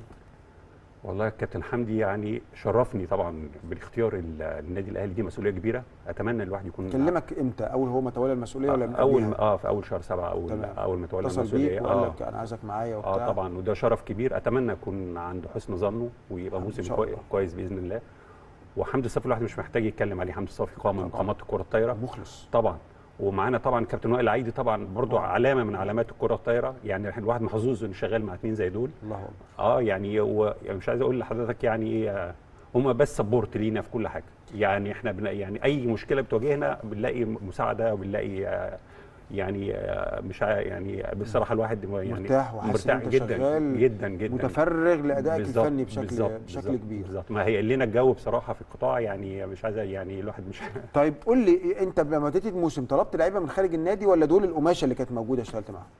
والله الكابتن حمدي يعني شرفني طبعا بالاختيار ال- النادي الاهلي دي مسؤوليه كبيره اتمنى الواحد يكون كلمك امتى اول هو ما تولى المسؤوليه ولا من اول قبلها؟ اه في اول شهر سبعه اول تمام. اول ما تولى اتصل المسؤوليه بيك وقال اه لك انا عايزك معايا وبتاع اه طبعا وده شرف كبير اتمنى اكون عند حسن ظنه ويبقى إن موسم شاء كوي- الله. كويس باذن الله وحمدي الصافي الواحد مش محتاج يتكلم عليه حمدي الصافي قامه من طبعاً. قامات الكره الطايره مخلص طبعا ومعانا طبعا كابتن وائل عيدي طبعا برضو طبعاً. علامه من علامات الكره الطايره يعني احنا الواحد محظوظ انه شغال مع اثنين زي دول الله اكبر اه يعني هو يعني مش عايز اقول لحضرتك يعني ايه هم بس سبورت لينا في كل حاجه يعني احنا بن يعني اي مشكله بتواجهنا بنلاقي مساعده وبنلاقي آه، يعني آه، مش عا- يعني بصراحه الواحد يعني مرتاح وحاسس إن مرتاح أنت جدا شغال جدا جدا متفرغ لادائك بالظبط، الفني بشكل بالظبط، بشكل بالظبط، كبير بالظبط ما هي لنا الجو بصراحه في القطاع يعني مش عايز يعني الواحد مش طيب قول لي إيه انت لما بديت الموسم طلبت لعيبه من خارج النادي ولا دول القماشه اللي كانت موجوده اشتغلت معاهم؟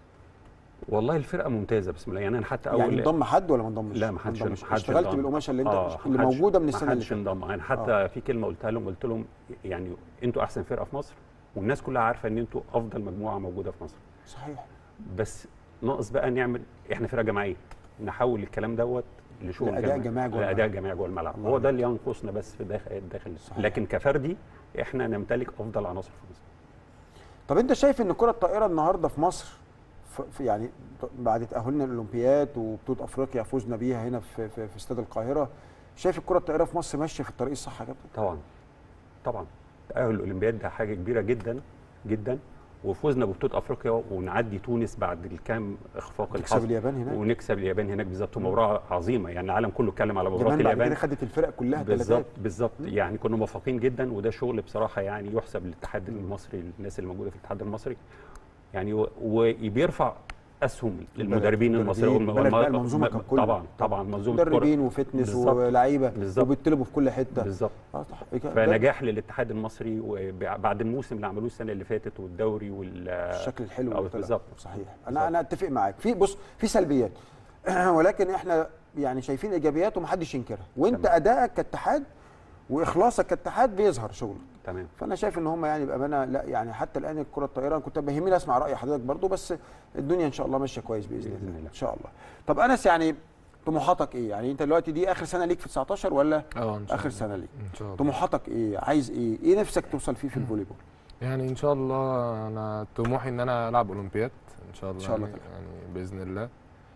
والله الفرقه ممتازه بسم الله يعني انا حتى اول يعني انضم حد ولا ما انضمش؟ لا ما حدش انضمش. ما حدش اشتغلت انضم. بالقماشه اللي انت آه، اللي ما حدش- موجوده من السنه ما اللي حدش فاتت انضم يعني حتى آه. في كلمه قلتها لهم قلت لهم يعني انتوا احسن فرقه في مصر والناس كلها عارفه ان انتوا افضل مجموعه موجوده في مصر صحيح بس ناقص بقى نعمل احنا فرقه جماعيه نحول الكلام دوت لشغل لأداء جماعي جوه لاداء الملعب. جماعي جوه الملعب الله هو ده اللي ينقصنا بس في داخل داخل صحيح. لكن كفردي احنا نمتلك افضل عناصر في مصر طب انت شايف ان كره الطائره النهارده في مصر ف- في يعني بعد تاهلنا للاولمبياد وبطوله افريقيا فوزنا بيها هنا في في, في استاد القاهره شايف الكره الطائره في مصر ماشيه في الطريق الصح يا كابتن؟ طبعا طبعا تاهل الاولمبياد ده حاجه كبيره جدا جدا وفوزنا ببطوله افريقيا ونعدي تونس بعد الكام اخفاق اللي تكسب حصل اليابان هناك ونكسب اليابان هناك بالظبط مباراه عظيمه يعني العالم كله اتكلم على مباراه اليابان بعد كده اليابان خدت الفرق كلها بالظبط ثلاثات بالظبط يعني كنا موفقين جدا وده شغل بصراحه يعني يحسب للاتحاد المصري الناس اللي موجوده في الاتحاد المصري يعني و- وبيرفع اسهم للمدربين المصريين البلد بقى المنظومه ككل طبعا طبعا منظومه كرة. مدربين وفتنس بالظبط. ولعيبه بالظبط. وبيطلبوا في كل حته بالظبط اه صح ده فنجاح للاتحاد المصري وبعد الموسم اللي عملوه السنه اللي فاتت والدوري وال الشكل الحلو أو اللي طلع. بالظبط. صحيح بالظبط. انا انا اتفق معاك في بص في سلبيات ولكن احنا يعني شايفين ايجابيات ومحدش ينكرها وانت تمام. ادائك كاتحاد واخلاصك كاتحاد بيظهر شغلك تمام فانا شايف ان هم يعني بامانه لا يعني حتى الان الكره الطائره كنت بيهمني اسمع راي حضرتك برضو بس الدنيا ان شاء الله ماشيه كويس باذن, بإذن الله الله. ان شاء الله طب انس يعني طموحاتك ايه يعني انت دلوقتي دي اخر سنه ليك في 19 ولا اه ان شاء اخر الله. سنه ليك ان شاء الله طموحاتك ايه عايز ايه ايه نفسك توصل فيه في الفولي بول يعني ان شاء الله انا طموحي ان انا العب اولمبياد ان شاء الله إن شاء الله يعني, يعني باذن الله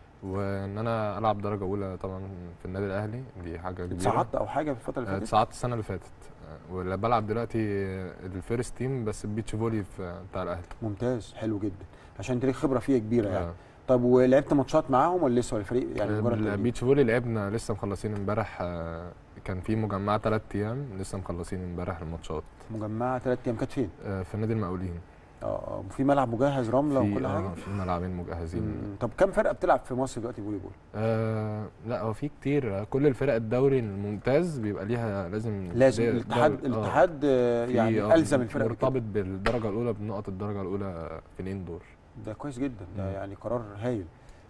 وان انا العب درجه اولى طبعا في النادي الاهلي دي حاجه كبيره اتصعدت او حاجه في الفتره اللي آه، فاتت اتصعدت السنه اللي فاتت آه، ولا بلعب دلوقتي الفيرست تيم بس البيتش فولي في بتاع الاهلي ممتاز حلو جدا عشان انت ليك خبره فيه كبيره يعني آه. طب ولعبت ماتشات معاهم ولا لسه ولا الفريق يعني مجرد تدريب؟ البيتش فولي لعبنا لسه مخلصين امبارح آه، كان في مجمعه ثلاث ايام لسه مخلصين امبارح الماتشات مجمعه ثلاث ايام كانت فين؟ آه، في نادي المقاولين اه اه في ملعب مجهز رمله في وكل حاجه؟ آه في ملعبين مجهزين مم. طب كم فرقه بتلعب في مصر دلوقتي فولي بول؟ آه لا هو في كتير كل الفرق الدوري الممتاز بيبقى ليها لازم لازم دي- الاتحاد دوري- آه، الاتحاد آه، في- يعني آه، الزم الفرق بكده. مرتبط بالدرجه الاولى بنقط الدرجه الاولى في الاندور ده كويس جدا ده مم. يعني قرار هايل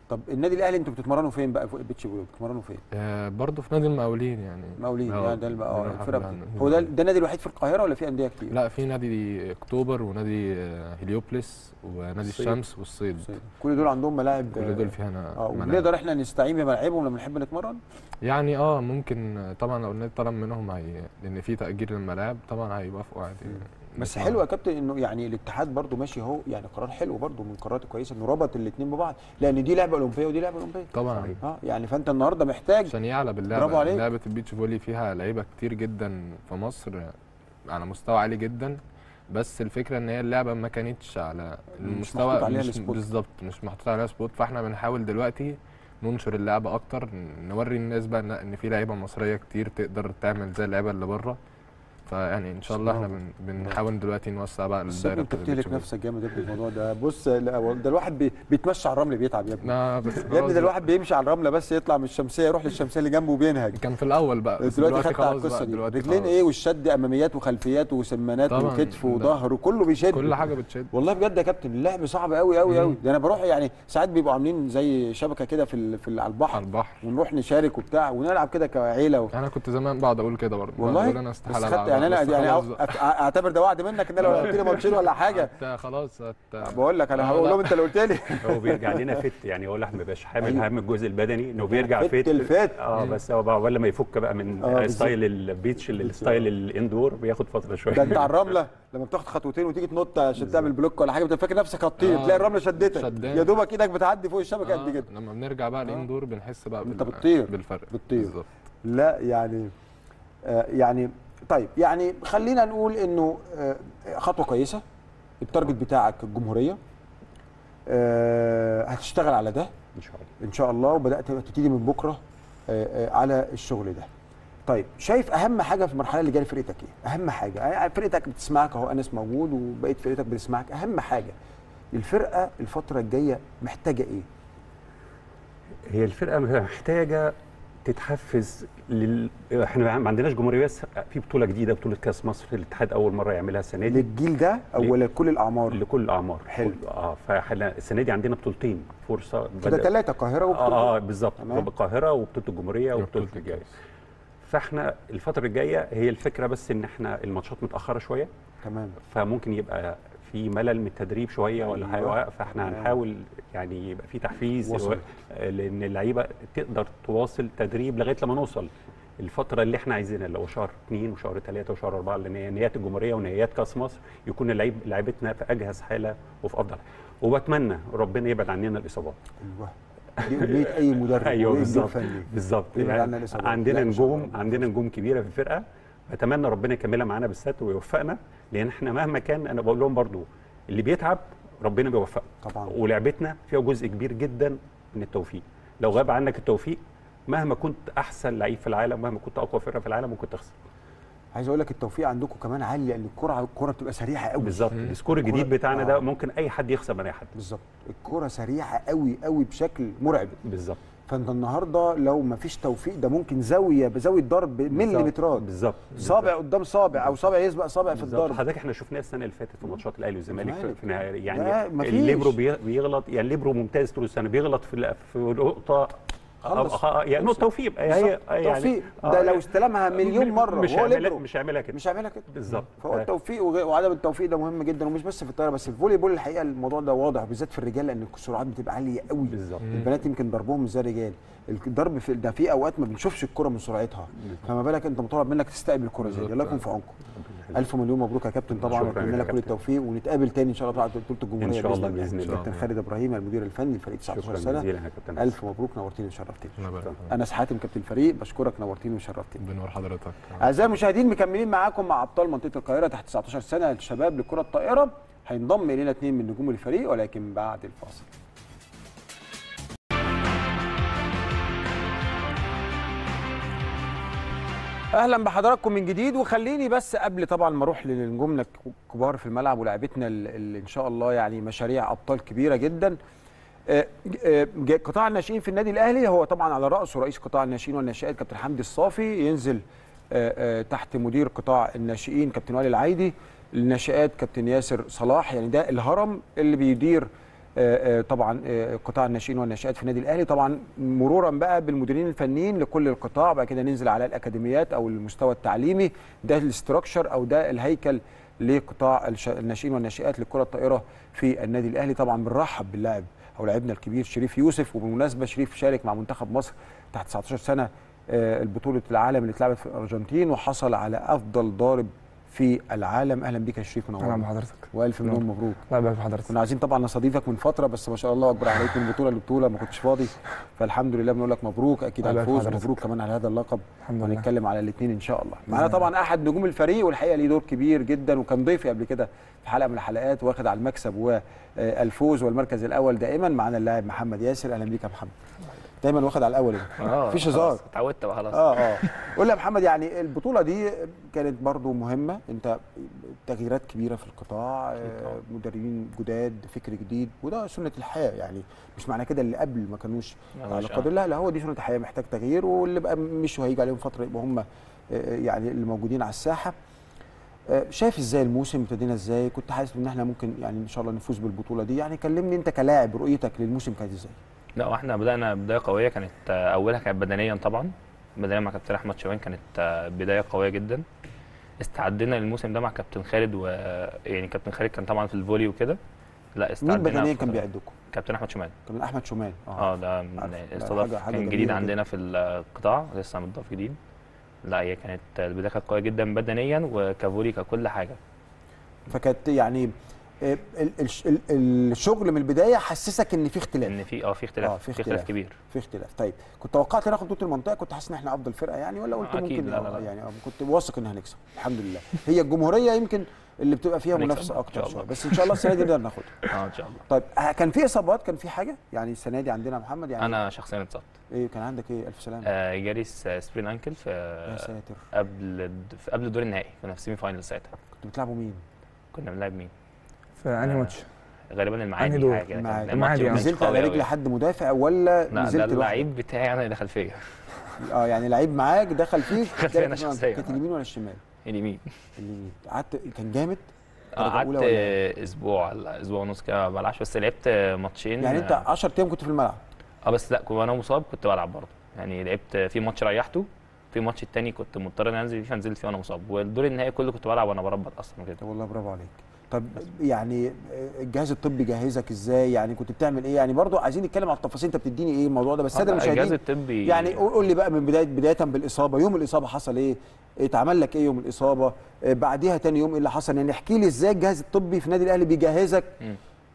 طب النادي الاهلي انتوا بتتمرنوا فين بقى فوق البيتش فولي بتتمرنوا فين آه، برضه في نادي المقاولين يعني مقاولين آه، يعني ده الب- اه بنروح الفرقه عند- بت- هو ده ده النادي الوحيد في القاهره ولا في انديه كتير لا في نادي اكتوبر ونادي آه، هليوبلس ونادي الصيد. الشمس والصيد كل دول عندهم ملاعب كل دول فيها انا اه ملاعب. وبنقدر احنا نستعين بملاعبهم لما نحب نتمرن يعني اه ممكن آه، طبعا لو النادي طلب منهم هي لان في تاجير للملاعب طبعا هيوافقوا عادي بس نسمع. حلو يا كابتن انه يعني الاتحاد برضو ماشي اهو يعني قرار حلو برضو من القرارات الكويسه انه ربط الاثنين ببعض لان دي لعبه اولمبيه ودي لعبه اولمبيه طبعا صحيح. اه يعني فانت النهارده محتاج عشان يعلى باللعبه برافو عليك. لعبه البيتش فولي فيها لعيبه كتير جدا في مصر على مستوى عالي جدا بس الفكره ان هي اللعبه ما كانتش على المستوى محطوط عليها مش السبوت. بالظبط مش محطوط عليها سبوت فاحنا بنحاول دلوقتي ننشر اللعبه اكتر نوري الناس بقى ان إن في لعيبه مصريه كتير تقدر تعمل زي اللعيبه اللي بره فيعني ان شاء الله احنا بن- بنحاول دلوقتي نوسع بقى بس يا ابني الدايره انت بتاعت البيتش بتهلك فولي. نفسك جامد يا ابني الموضوع ده بص لا هو ده الواحد بي بيتمشى على الرمل بيتعب يا ابني ما بس يا ابني خلاص ده الواحد بيمشي على الرمله بس يطلع من الشمسيه يروح للشمسيه اللي جنبه وبينهج كان في الاول بقى بس دلوقتي خدت على خلاص بقى، القصه دي دلوقتي رجلين خلاص. ايه والشد اماميات وخلفيات وسمانات طبعاً، وكتف ده- وظهر وكله بيشد كل حاجه بتشد والله بجد يا كابتن اللعب صعب قوي قوي قوي مم. ده انا بروح يعني ساعات بيبقوا عاملين زي شبكه كده في ال- في ال- على البحر على البحر ونروح نشارك وبتاع ونلعب كده كعيله و... انا كنت زمان بقعد اقول كده برضه والله بقول انا بس استحاله خدت العب يعني انا بس يعني خلاص أ- بقى. أ- اعتبر ده وعد منك ان انا لو قلت لي ماتشين ولا حاجه انت خلاص هت... بقول لك انا آه، هقول لا. لهم انت اللي قلت لي هو بيرجع لنا فت يعني هو الواحد ما بيبقاش حامل أيوة. هم الجزء البدني انه بيرجع فت فت الفت. اه بس هو بقى ولا ما يفك بقى من آه، بالظبط. ستايل البيتش للستايل الاندور بياخد فتره شويه ده انت على الرمله لما بتاخد خطوتين وتيجي تنط عشان تعمل بلوك ولا حاجه بتبقى فاكر نفسك هتطير آه. تلاقي الرمله شدتك شدان. يا دوبك ايدك بتعدي فوق الشبكه قد آه، كده لما بنرجع بقى الاندور بنحس بقى انت بتطير. بالفرق بتطير. بالظبط لا يعني آه يعني طيب يعني خلينا نقول انه آه خطوه كويسه التارجت بتاعك الجمهوريه آه هتشتغل على ده ان شاء الله ان شاء الله وبدات تبتدي من بكره آه آه على الشغل ده طيب شايف اهم حاجه في المرحله اللي جايه لفرقتك ايه اهم حاجه يعني فرقتك بتسمعك اهو انس موجود وبقيه فرقتك بتسمعك اهم حاجه الفرقه الفتره الجايه محتاجه ايه هي الفرقه محتاجه تتحفز لل... احنا ما عندناش جمهوريه بس في بطوله جديده بطوله كاس مصر الاتحاد اول مره يعملها السنه دي للجيل ده او ليه؟ لكل الاعمار لكل الاعمار حلو. كل- اه فاحنا السنه دي عندنا بطولتين فرصه كده بدأ- ثلاثه القاهره اه وبطولة. اه بالظبط تمام. القاهره وبطوله الجمهوريه وبطوله وبطولة الجايه الكاس. فاحنا الفتره الجايه هي الفكره بس ان احنا الماتشات متاخره شويه تمام فممكن يبقى في ملل من التدريب شويه ولا أيوة. حاجه فاحنا تمام. هنحاول يعني يبقى في تحفيز وصل. و- لان اللعيبه تقدر تواصل تدريب لغايه لما نوصل الفتره اللي احنا عايزينها اللي هو شهر اثنين وشهر ثلاثه وشهر اربعه لان هي نهايات الجمهوريه ونهايات كاس مصر يكون اللعيب لعيبتنا في اجهز حاله وفي افضل وبتمنى ربنا يبعد عننا الاصابات ايوه دي امنيه اي مدرب ايوه وأي مدير بالظبط فني بالظبط يبعد يعني عنا الإصابات. عندنا لا، إن شاء نجوم الله. عندنا نجوم كبيره في الفرقه اتمنى ربنا يكملها معانا بالستر ويوفقنا لان احنا مهما كان انا بقول لهم برضو اللي بيتعب ربنا بيوفقه طبعا ولعبتنا فيها جزء كبير جدا من التوفيق لو غاب عنك التوفيق مهما كنت احسن لعيب في العالم مهما كنت اقوى فرقه في العالم ممكن تخسر عايز اقول لك التوفيق عندكم كمان عالي لان الكره الكره بتبقى سريعه قوي بالظبط مم. السكور الجديد الكرة- بتاعنا آه. ده ممكن اي حد يخسر من اي حد بالظبط الكره سريعه قوي قوي بشكل مرعب بالظبط فانت النهارده لو ما فيش توفيق ده ممكن زاويه بزاويه ضرب مليمترات بالظبط صابع قدام صابع او صابع يسبق صابع في بالظبط الضرب حضرتك احنا شفناه السنه اللي فاتت في ماتشات الاهلي والزمالك في- الزمالك. في نهاية لا، يعني مفيش. الليبرو بي- بيغلط يعني الليبرو ممتاز طول السنه بيغلط في في نقطه خلص. آه، يعني نقطه توفيق هي بالظبط. يعني توفيق ده لو استلمها مليون مره مش وهو هيعملها ليبرو مش هيعملها كده مش هيعملها كده بالظبط فهو التوفيق وغ- وعدم التوفيق ده مهم جدا ومش بس في الطايره بس في الفولي بول الحقيقه الموضوع ده واضح بالذات في الرجال لان السرعات بتبقى عاليه قوي بالظبط البنات يمكن ضربهم مش زي الرجال الضرب في ده في اوقات ما بنشوفش الكره من سرعتها فما بالك انت مطالب منك تستقبل الكره زي دي بالظبط. الله يكون في عونكم الف مليون مبروك يا كابتن طبعا شكراً ونتمنى يا لك كل كابتن. التوفيق ونتقابل تاني ان شاء الله بعد بطوله الجمهوريه إن شاء الله بإذن الله. كابتن خالد ابراهيم المدير الفني لفريق 19 شكرا سنه جزيلا يا كابتن الف مبروك نورتني وشرفتني الله يبارك فيك. انس حاتم كابتن الفريق بشكرك نورتني وشرفتني بنور حضرتك اعزائي المشاهدين مكملين معاكم مع ابطال منطقه القاهره تحت 19 سنه الشباب لكره الطائره هينضم الينا اثنين من نجوم الفريق ولكن بعد الفاصل اهلا بحضراتكم من جديد وخليني بس قبل طبعا ما اروح لنجومنا الكبار في الملعب ولاعبتنا اللي ان شاء الله يعني مشاريع ابطال كبيره جدا آه، آه، جا- قطاع الناشئين في النادي الاهلي هو طبعا على راسه رئيس قطاع الناشئين والناشئات كابتن حمدي الصافي ينزل آه، آه، تحت مدير قطاع الناشئين كابتن وائل العايدي الناشئات كابتن ياسر صلاح يعني ده الهرم اللي بيدير آه، آه، طبعا آه، قطاع الناشئين والناشئات في النادي الاهلي طبعا مرورا بقى بالمديرين الفنيين لكل القطاع بعد كده ننزل على الاكاديميات او المستوى التعليمي ده الاستراكشر او ده الهيكل لقطاع الش- الناشئين والناشئات للكره الطائره في النادي الاهلي طبعا بنرحب باللاعب او لاعبنا الكبير شريف يوسف وبالمناسبه شريف شارك مع منتخب مصر تحت 19 سنه آه، البطوله العالم اللي اتلعبت في الارجنتين وحصل على افضل ضارب في العالم اهلا بك يا شريف اهلا منور بحضرتك والف مليون مبروك الله يبارك في حضرتك كنا عايزين طبعا نستضيفك من فتره بس ما شاء الله اكبر عليك من بطوله لبطوله ما كنتش فاضي فالحمد لله بنقول لك مبروك اكيد الله على يبارك الفوز حضرتك. مبروك كمان على هذا اللقب الحمد لله هنتكلم على الاثنين ان شاء الله معانا طبعا احد نجوم الفريق والحقيقه ليه دور كبير جدا وكان ضيفي قبل كده في حلقه من الحلقات واخد على المكسب والفوز والمركز الاول دائما معانا اللاعب محمد ياسر اهلا بيك يا محمد دايما واخد على الاول انت اه مفيش هزار. خلاص، اتعودت بقى خلاص اه اه قول لي يا محمد يعني البطوله دي كانت برضو مهمه انت تغييرات كبيره في القطاع آه، مدربين جداد فكر جديد وده سنه الحياه يعني مش معنى كده اللي قبل ما كانوش لا، على مش- قدر الله لا هو دي سنه الحياه محتاج تغيير واللي بقى مشوا هيجي عليهم فتره يبقى هم آه، يعني اللي موجودين على الساحه آه، شايف ازاي الموسم ابتدينا ازاي كنت حاسس ان احنا ممكن يعني ان شاء الله نفوز بالبطوله دي يعني كلمني انت كلاعب رؤيتك للموسم كانت ازاي لا واحنا بدانا بدايه قويه كانت آه، اولها كانت بدنيا طبعا بدايه مع كابتن احمد شوقي كانت آه، بدايه قويه جدا استعدنا للموسم ده مع كابتن خالد و يعني كابتن خالد كان طبعا في الفولي وكده لا مين استعدنا بدنيا في- كان بيعدكم كابتن احمد شمال كان احمد شومان اه ده من عارف. لا، استضاف حاجة- حاجة كان جميلة جديد جدا. عندنا في القطاع لسه متضاف جديد لا هي كانت البدايه كانت قويه جدا بدنيا وكفولي ككل حاجه فكانت يعني آه، ال- الش- ال- الشغل من البدايه حسسك ان في اختلاف لان في اه في اختلاف آه، في في اختلاف. اختلاف كبير في اختلاف طيب كنت توقعت ناخد بطوله المنطقه كنت حاسس ان احنا افضل فرقه يعني ولا قلت آه، أكيد، ممكن لا، لا، آه، لا. يعني آه، كنت واثق ان هنكسب الحمد لله هي الجمهوريه يمكن اللي بتبقى فيها هنكسب منافسه إن اكتر شاء شويه الله. بس ان شاء الله السنه دي نقدر ناخدها اه ان شاء الله طيب آه، كان في اصابات كان في حاجه يعني السنه دي عندنا يا محمد يعني انا شخصيا اتصبت ايه كان عندك ايه الف سلامه آه جالي س- سبرين انكل في يا ساتر قبل في قبل الدور النهائي كنا في سيمي فاينل ساعتها كنتوا بتلعبوا مين كنا بنلعب مين؟ في انهي آه، ماتش غالبا أنهي المعادي دور؟ حاجه كده. كان المعادي. الماتش المعادي، ما آه. كانش نزلت قوي على رجل أوي. حد مدافع ولا لا نزلت ده لوحدك؟ اللعيب بتاعي انا اللي دخل فيا اه يعني لعيب معاك دخل فيك دخل فيا أنا جالك- شخصياً. كانت اليمين ولا الشمال؟ اليمين اليمين قعدت كان جامد آه، درجة قعدت أولى ولا اسبوع ولا اسبوع ونص كده ما بلعبش بس لعبت ماتشين يعني انت 10 ايام كنت في الملعب اه بس لا وانا مصاب كنت بلعب برضه يعني لعبت في ماتش ريحته في ماتش التاني كنت مضطر ان انزل فيه فنزلت فيه وانا مصاب والدور النهائي كله كنت بلعب وانا بربط اصلا كده طب والله برافو عليك طب يعني الجهاز الطبي جهزك ازاي يعني كنت بتعمل ايه يعني برضو عايزين نتكلم على التفاصيل انت بتديني ايه الموضوع ده بس الساده آه، الجهاز المشاهدين الطبي يعني قول قول لي بقى من بدايه بدايه بالاصابه يوم الاصابه حصل ايه اتعمل لك ايه يوم الاصابه آه، بعديها تاني يوم ايه اللي حصل يعني احكي لي ازاي الجهاز الطبي في النادي الاهلي بيجهزك مم.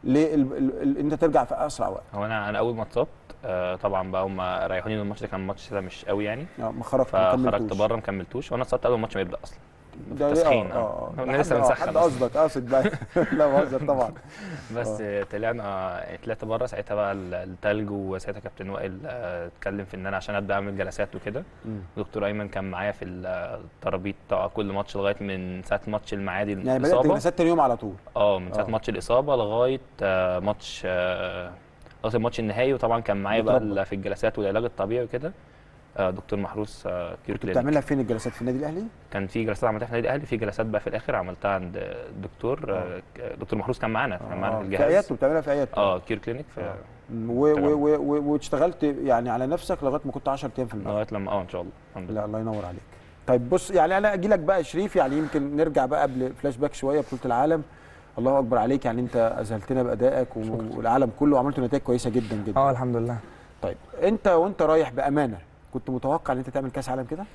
لان انت ترجع في اسرع وقت هو انا انا اول ما اتصبت آه، طبعا بقى هم ريحوني من الماتش ده كان ماتش ده مش قوي يعني آه، ما خرجت ما فخرجت كملتوش. بره ما كملتش وانا اتصبت قبل الماتش ما يبدا اصلا ده ليه؟ تسخين اه اه انا حد- لسه آه، بنسخن حد أصلاً. قصدك قاصد بقى لا بهزر طبعا بس طلعنا طلعت بره ساعتها بقى ال- التلج وساعتها كابتن وائل آه، اتكلم في ان انا عشان ابدا اعمل جلسات وكده مم. دكتور ايمن كان معايا في الترابيط بتاع كل ماتش لغايه من ساعه ماتش المعادي يعني بدات الاصابه جلسات تاني يوم على طول اه من ساعه آه. ماتش الاصابه لغايه آه، ماتش آه، لغايه الماتش النهائي وطبعا كان معايا بقى بتربط. ال- في الجلسات والعلاج الطبيعي وكده آه، دكتور محروس آه، كير كنت كلينيك بتعملها فين الجلسات في النادي الاهلي؟ كان في جلسات عملتها في النادي الاهلي في جلسات بقى في الاخر عملتها عند الدكتور آه، دكتور محروس كان معانا كان معانا في في الجهاز عيادته بتعملها في عيادته اه كير كلينيك في و- و- و- و- واشتغلت يعني على نفسك لغايه ما كنت 10 ايام في الملعب لغايه لما اه ان شاء الله الحمد لله لا الله ينور عليك طيب بص يعني انا اجي لك بقى يا شريف يعني يمكن نرجع بقى قبل فلاش باك شويه بطوله العالم الله اكبر عليك يعني انت اذهلتنا بادائك و- والعالم كله وعملت نتائج كويسه جدا جدا اه الحمد لله طيب انت وانت رايح بامانه كنت متوقع ان انت تعمل كاس عالم كده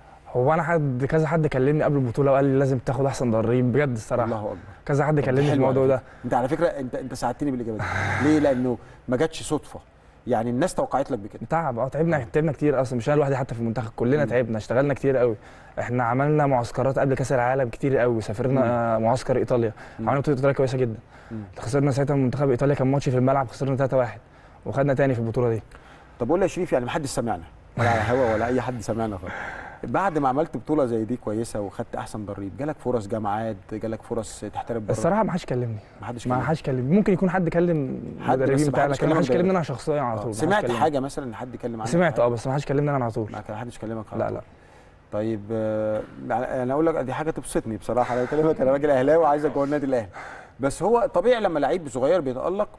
هو انا حد كذا حد كلمني قبل البطوله وقال لي لازم تاخد احسن ضريب بجد الصراحه الله اكبر كذا حد طب كلمني في حلو الموضوع على ده فكرة. انت على فكره انت انت ساعدتني بالاجابه دي ليه لانه ما جاتش صدفه يعني الناس توقعت لك بكده تعب اه تعبنا تعبنا كتير اصلا مش انا لوحدي حتى في المنتخب كلنا مم. تعبنا اشتغلنا كتير قوي احنا عملنا معسكرات قبل كاس العالم كتير قوي سافرنا آه، معسكر ايطاليا مم. عملنا بطوله ايطاليا كويسه جدا مم. خسرنا ساعتها من منتخب ايطاليا كان ماتش في الملعب خسرنا 3-1 وخدنا تاني في البطوله دي طب قول لي يا شريف يعني ما حدش سمعنا ولا على هوا ولا اي حد سمعنا خالص بعد ما عملت بطوله زي دي كويسه وخدت احسن ضريب جالك فرص جامعات جالك فرص تحترف بره الصراحه ما حدش كلمني ما حدش ما كلمك. حدش كلمني ممكن يكون حد كلم حد بس المدربين ما بتاعنا حدش لكن ما حدش كلمك كلمني انا شخصيا على آه. طول ما حدش سمعت كلمني. حاجه مثلا ان حد اتكلم عنك سمعت اه بس ما حدش كلمني انا على طول ما كان حدش كلمك على لا طول. لا طيب آه، يعني انا اقول لك دي حاجه تبسطني بصراحه انا بكلمك انا راجل اهلاوي وعايزك جوه النادي الاهلي بس هو طبيعي لما لعيب صغير بيتالق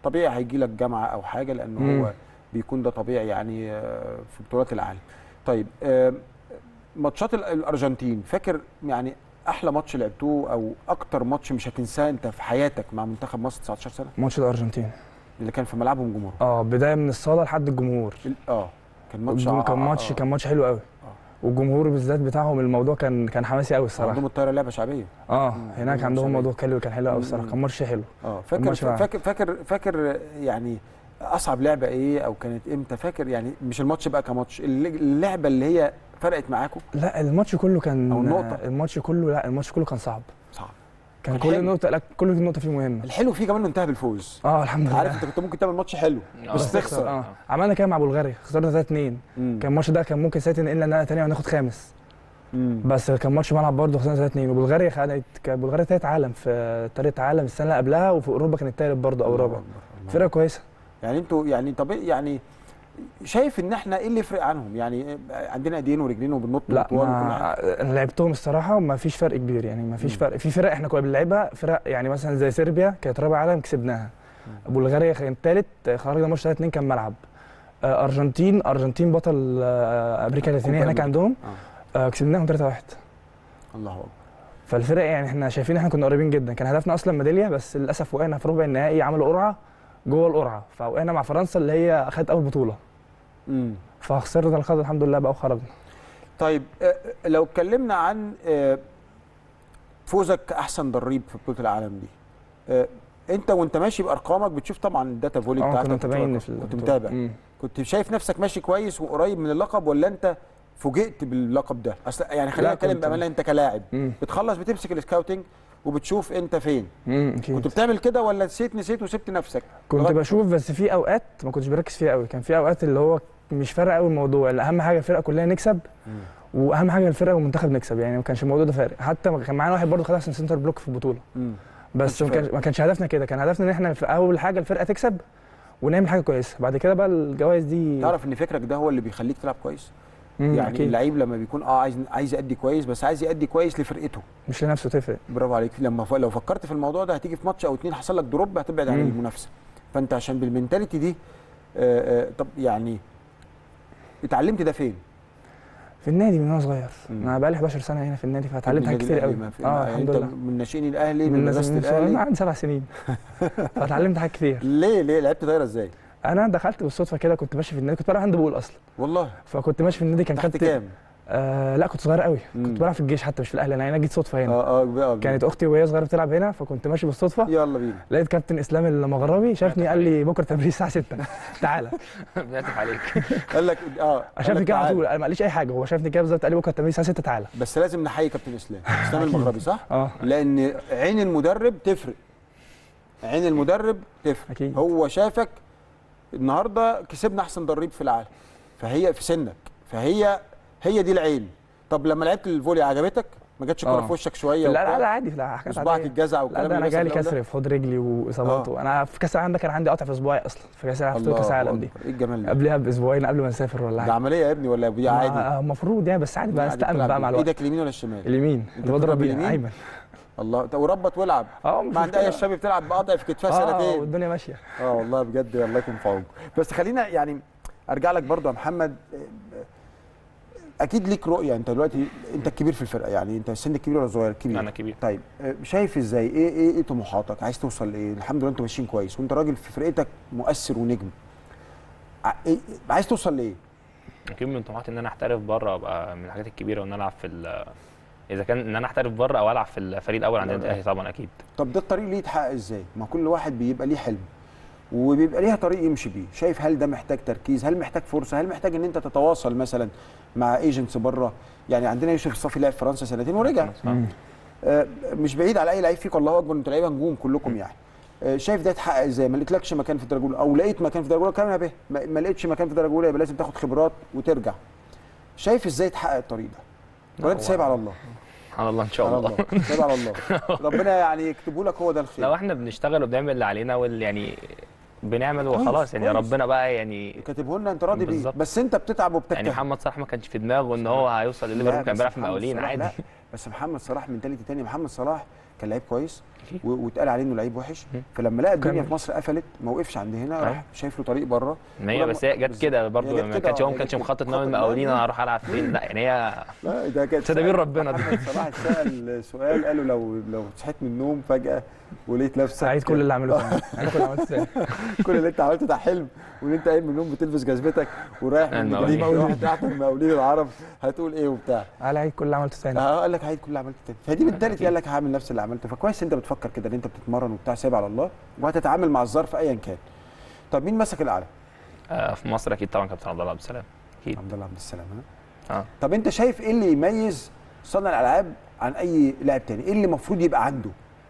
طبيعي هيجي لك جامعه او حاجه لانه مم. هو بيكون ده طبيعي يعني آه، في بطولات العالم طيب آه، ماتشات ال- الارجنتين فاكر يعني احلى ماتش لعبتوه او اكتر ماتش مش هتنساه انت في حياتك مع منتخب مصر 19 سنه ماتش الارجنتين اللي كان في ملعبهم جمهور اه بدايه من الصاله لحد الجمهور ال- اه كان ماتش الجمهور كان آه، ماتش آه. كان ماتش حلو قوي والجمهور بالذات بتاعهم الموضوع كان كان حماسي قوي الصراحه عندهم الطايره لعبه شعبيه اه مم. هناك عندهم عندهم شباب. موضوع حلو كان حلو قوي مم. الصراحه كان ماتش حلو اه فاكر الماتش معاه. فاكر فاكر فاكر يعني اصعب لعبه ايه او كانت امتى فاكر يعني مش الماتش بقى كماتش الل- اللعبه اللي هي فرقت معاكم لا الماتش كله كان أو النقطة. الماتش كله لا الماتش كله كان صعب صعب كان كان كل حلو. نقطه لا كل نقطه فيه مهمه الحلو فيه كمان انه انتهى بالفوز اه الحمد لله عارف انت كنت ممكن تعمل ماتش حلو آه. بس تخسر اه عملنا كده مع بلغاريا خسرنا 3 2 مم. كان الماتش ده كان ممكن ساعتها ننقلنا نقله ثانيه وناخد خامس مم. بس كان ماتش ملعب برضه خسرنا 3 2 وبلغاريا خدت كانت بلغاريا تالت عالم في تالت عالم السنه اللي قبلها وفي اوروبا كانت تالت برضه او الله رابع أكبر، الله فرقه كويسه يعني انتوا يعني طب إيه- يعني شايف ان احنا ايه اللي يفرق عنهم يعني عندنا ايدين ورجلين وبننط لا وطوال وكل حاجه ما انا لعبتهم الصراحه ما فيش فرق كبير يعني ما فيش مم. فرق في فرق احنا كنا بنلعبها فرق يعني مثلا زي صربيا كانت رابع عالم كسبناها بلغاريا كانت ثالث خرجنا ماتش 3 2 كان ملعب آه، ارجنتين ارجنتين بطل آه، امريكا اللاتينيه كوبا هناك أمريكا. عندهم آه. آه، كسبناهم 3 1 الله اكبر فالفرق يعني احنا شايفين احنا كنا قريبين جدا كان هدفنا اصلا ميداليه بس للاسف وقعنا في ربع النهائي عملوا قرعه جوه القرعه فوقعنا مع فرنسا اللي هي اخذت اول بطوله مم. فخسرنا الخط الحمد لله بقى وخرجنا طيب آه، لو اتكلمنا عن آه، فوزك كاحسن ضريب في بطوله العالم دي آه، انت وانت ماشي بارقامك بتشوف طبعا الداتا فولي اه بتاعتك كنا متابعين بتشوف- في كنت البطولة. متابع مم. كنت شايف نفسك ماشي كويس وقريب من اللقب ولا انت فوجئت باللقب ده اصل يعني خلينا لا، نتكلم كنت- بامانه انت كلاعب مم. بتخلص بتمسك السكاوتنج وبتشوف انت فين مم. اكيد كنت بتعمل كده ولا نسيت نسيت وسبت نفسك كنت لغاية- بشوف بس في اوقات ما كنتش بركز فيها قوي كان في اوقات اللي هو مش فارق قوي الموضوع اللي اهم حاجه الفرقه كلها نكسب واهم حاجه الفرقه والمنتخب نكسب يعني ما كانش الموضوع ده فارق حتى ما كان معانا واحد برضه خد احسن سنتر بلوك في البطوله مم. بس كانش ما كانش فارق. ما كانش هدفنا كده كان هدفنا ان احنا في اول حاجه الفرقه تكسب ونعمل حاجه كويسه بعد كده بقى الجوائز دي تعرف ان فكرك ده هو اللي بيخليك تلعب كويس مم، يعني أكيد. اللعيب لما بيكون اه عايز عايز يأدي كويس بس عايز يأدي كويس لفرقته مش لنفسه تفرق برافو عليك لما ف... لو فكرت في الموضوع ده هتيجي في ماتش او اتنين حصل لك دروب هتبعد عن مم. المنافسه فانت عشان بالمنتاليتي دي آه آه طب يعني اتعلمت ده فين؟ في النادي من وانا صغير مم. انا بقى لي 11 سنه هنا في النادي فاتعلمت حاجات النادي كتير قوي الأهلي ما في- اه ما- الحمد انت لله من ناشئين الاهلي من الناس- مدرسه من- انا الاهلي عندي سبع سنين فاتعلمت حاجات كتير ليه ليه لعبت طايره ازاي؟ انا دخلت بالصدفه كده كنت ماشي في النادي كنت بلعب هاند بول اصلا والله فكنت ماشي في النادي كان تحت كابتن كام؟ آه لا كنت صغير قوي مم. كنت بلعب في الجيش حتى مش في الاهلي انا هنا جيت صدفه هنا اه اه آه، كانت اختي وهي صغيره بتلعب هنا فكنت ماشي بالصدفه يلا بينا لقيت كابتن اسلام المغربي شافني قال لي بكره تمرين الساعه 6 تعالى بنعتف عليك قال لك اه قال شافني لك كده على تعال. طول أنا ما قاليش اي حاجه هو شافني كده بالظبط قال لي بكره التمرين الساعه 6 تعالى بس لازم نحيي كابتن اسلام اسلام المغربي صح؟ اه لان عين المدرب تفرق عين المدرب تفرق اكيد هو شافك النهارده كسبنا احسن ضريب في العالم فهي في سنك فهي هي دي العين طب لما لعبت الفولي عجبتك ما جاتش كوره آه. في وشك شويه لا لا وبتاع؟ لا عادي لا حاجات وصباعك عاديه الجزع لا والكلام ده انا اللي جالي بيحصل ده؟ كسر في حوض رجلي واصابات آه. انا في كاس العالم ده كان عندي قطع في اسبوعي اصلا في كاس العالم في الله كاس العالم دي أكبر. ايه الجمال ده قبلها باسبوعين قبل ما نسافر ولا ده حاجه عمليه يا ابني ولا دي ما- عادي آه، المفروض يعني بس عادي بقى عادي استأمن بتلعب بقى مع بيه. الوقت ايدك اليمين ولا الشمال اليمين أنت اللي بضرب بتضرب بيه باليمين؟ ايمن الله طب وربط والعب اه مش ما عند اي مشكلة. الشباب بتلعب بقطع في كتفها اه سنتين والدنيا ماشيه اه والله بجد الله يكون في عونكم بس خلينا يعني ارجع لك برضو يا محمد اكيد ليك رؤيه انت دلوقتي انت الكبير في الفرقه يعني انت سنك كبير ولا صغير كبير انا كبير طيب آه، شايف ازاي ايه ايه ايه طموحاتك عايز توصل لايه الحمد لله انتوا ماشيين كويس وانت راجل في فرقتك مؤثر ونجم ع- إيه عايز توصل لايه اكيد من طموحاتي ان انا احترف بره ابقى من الحاجات الكبيره وان انا العب في ال- اذا كان ان انا احترف بره او العب في الفريق الاول عند النادي الاهلي طبعا اكيد طب ده الطريق ليه يتحقق ازاي ما كل واحد بيبقى ليه حلم وبيبقى ليها طريق يمشي بيه شايف هل ده محتاج تركيز هل محتاج فرصه هل محتاج ان انت تتواصل مثلا مع ايجنتس بره يعني عندنا يوسف الصافي لعب في فرنسا سنتين ورجع آه. آه، مش بعيد على اي لعيب فيكم الله اكبر انتوا لعيبه نجوم كلكم يعني آه، شايف ده يتحقق ازاي ما لقيتلكش مكان في الدرجه الاولى او لقيت مكان في الدرجه الاولى كمان به ما ما لقيتش مكان في الدرجه الاولى يبقى لازم تاخد خبرات وترجع شايف ازاي يتحقق الطريق ده ولا انت هو- سايب على الله على الله ان شاء على الله الله سايب على الله ربنا يعني يكتبه لك هو ده الخير لو احنا بنشتغل وبنعمل اللي علينا وال يعني بنعمل كويس، وخلاص يعني كويس. ربنا بقى يعني كاتبه لنا انت راضي بيه بالظبط. بس انت بتتعب وبتجتهد يعني محمد صلاح ما كانش في دماغه ان هو هيوصل لا، لليفربول كان بس بيلعب في محمد المقاولين صلاح عادي لا، بس محمد صلاح منتاليتي تاني محمد صلاح كان لعيب كويس أكيد. و- واتقال عليه انه لعيب وحش مم. فلما لقى الدنيا كان- في مصر قفلت ما وقفش عند هنا أيوة. راح شايف له طريق بره ما هي ولما- بس هي جت بالظبط. كده هي برضه جت ما كده، كانش آه، هو هي ما كانش جت كده. مخطط ان هو خطط من إن هو المقاولين يجي. انا هروح العب فين لا يعني هي لا ده كان تدابير ربنا ده. محمد صلاح اتسال سؤال قال له لو لو صحيت من النوم فجاه ولقيت نفسك عيد كل اللي عمله تاني عيد كل اللي عملته تاني كل اللي انت عملته ده حلم وان انت قايم من النوم بتلبس جزمتك ورايح من المقاولين. مدريد واحد تحت المقاولين العرب هتقول ايه وبتاع على عيد كل اللي عملته تاني اه قال لك هعيد كل اللي عملته تاني فدي بالتالي قال لك هعمل نفس اللي عملته فكويس انت بتفكر كده ان انت بتتمرن وبتاع سايب على الله وهتتعامل مع الظرف ايا كان طب مين مسك الاعلى؟ آه، في مصر اكيد طبعا كابتن عبد الله عبد السلام اكيد عبد الله عبد السلام ها؟ اه طب انت شايف ايه اللي يميز صانع الالعاب عن اي لاعب تاني؟ ايه اللي المفروض يبقى عنده؟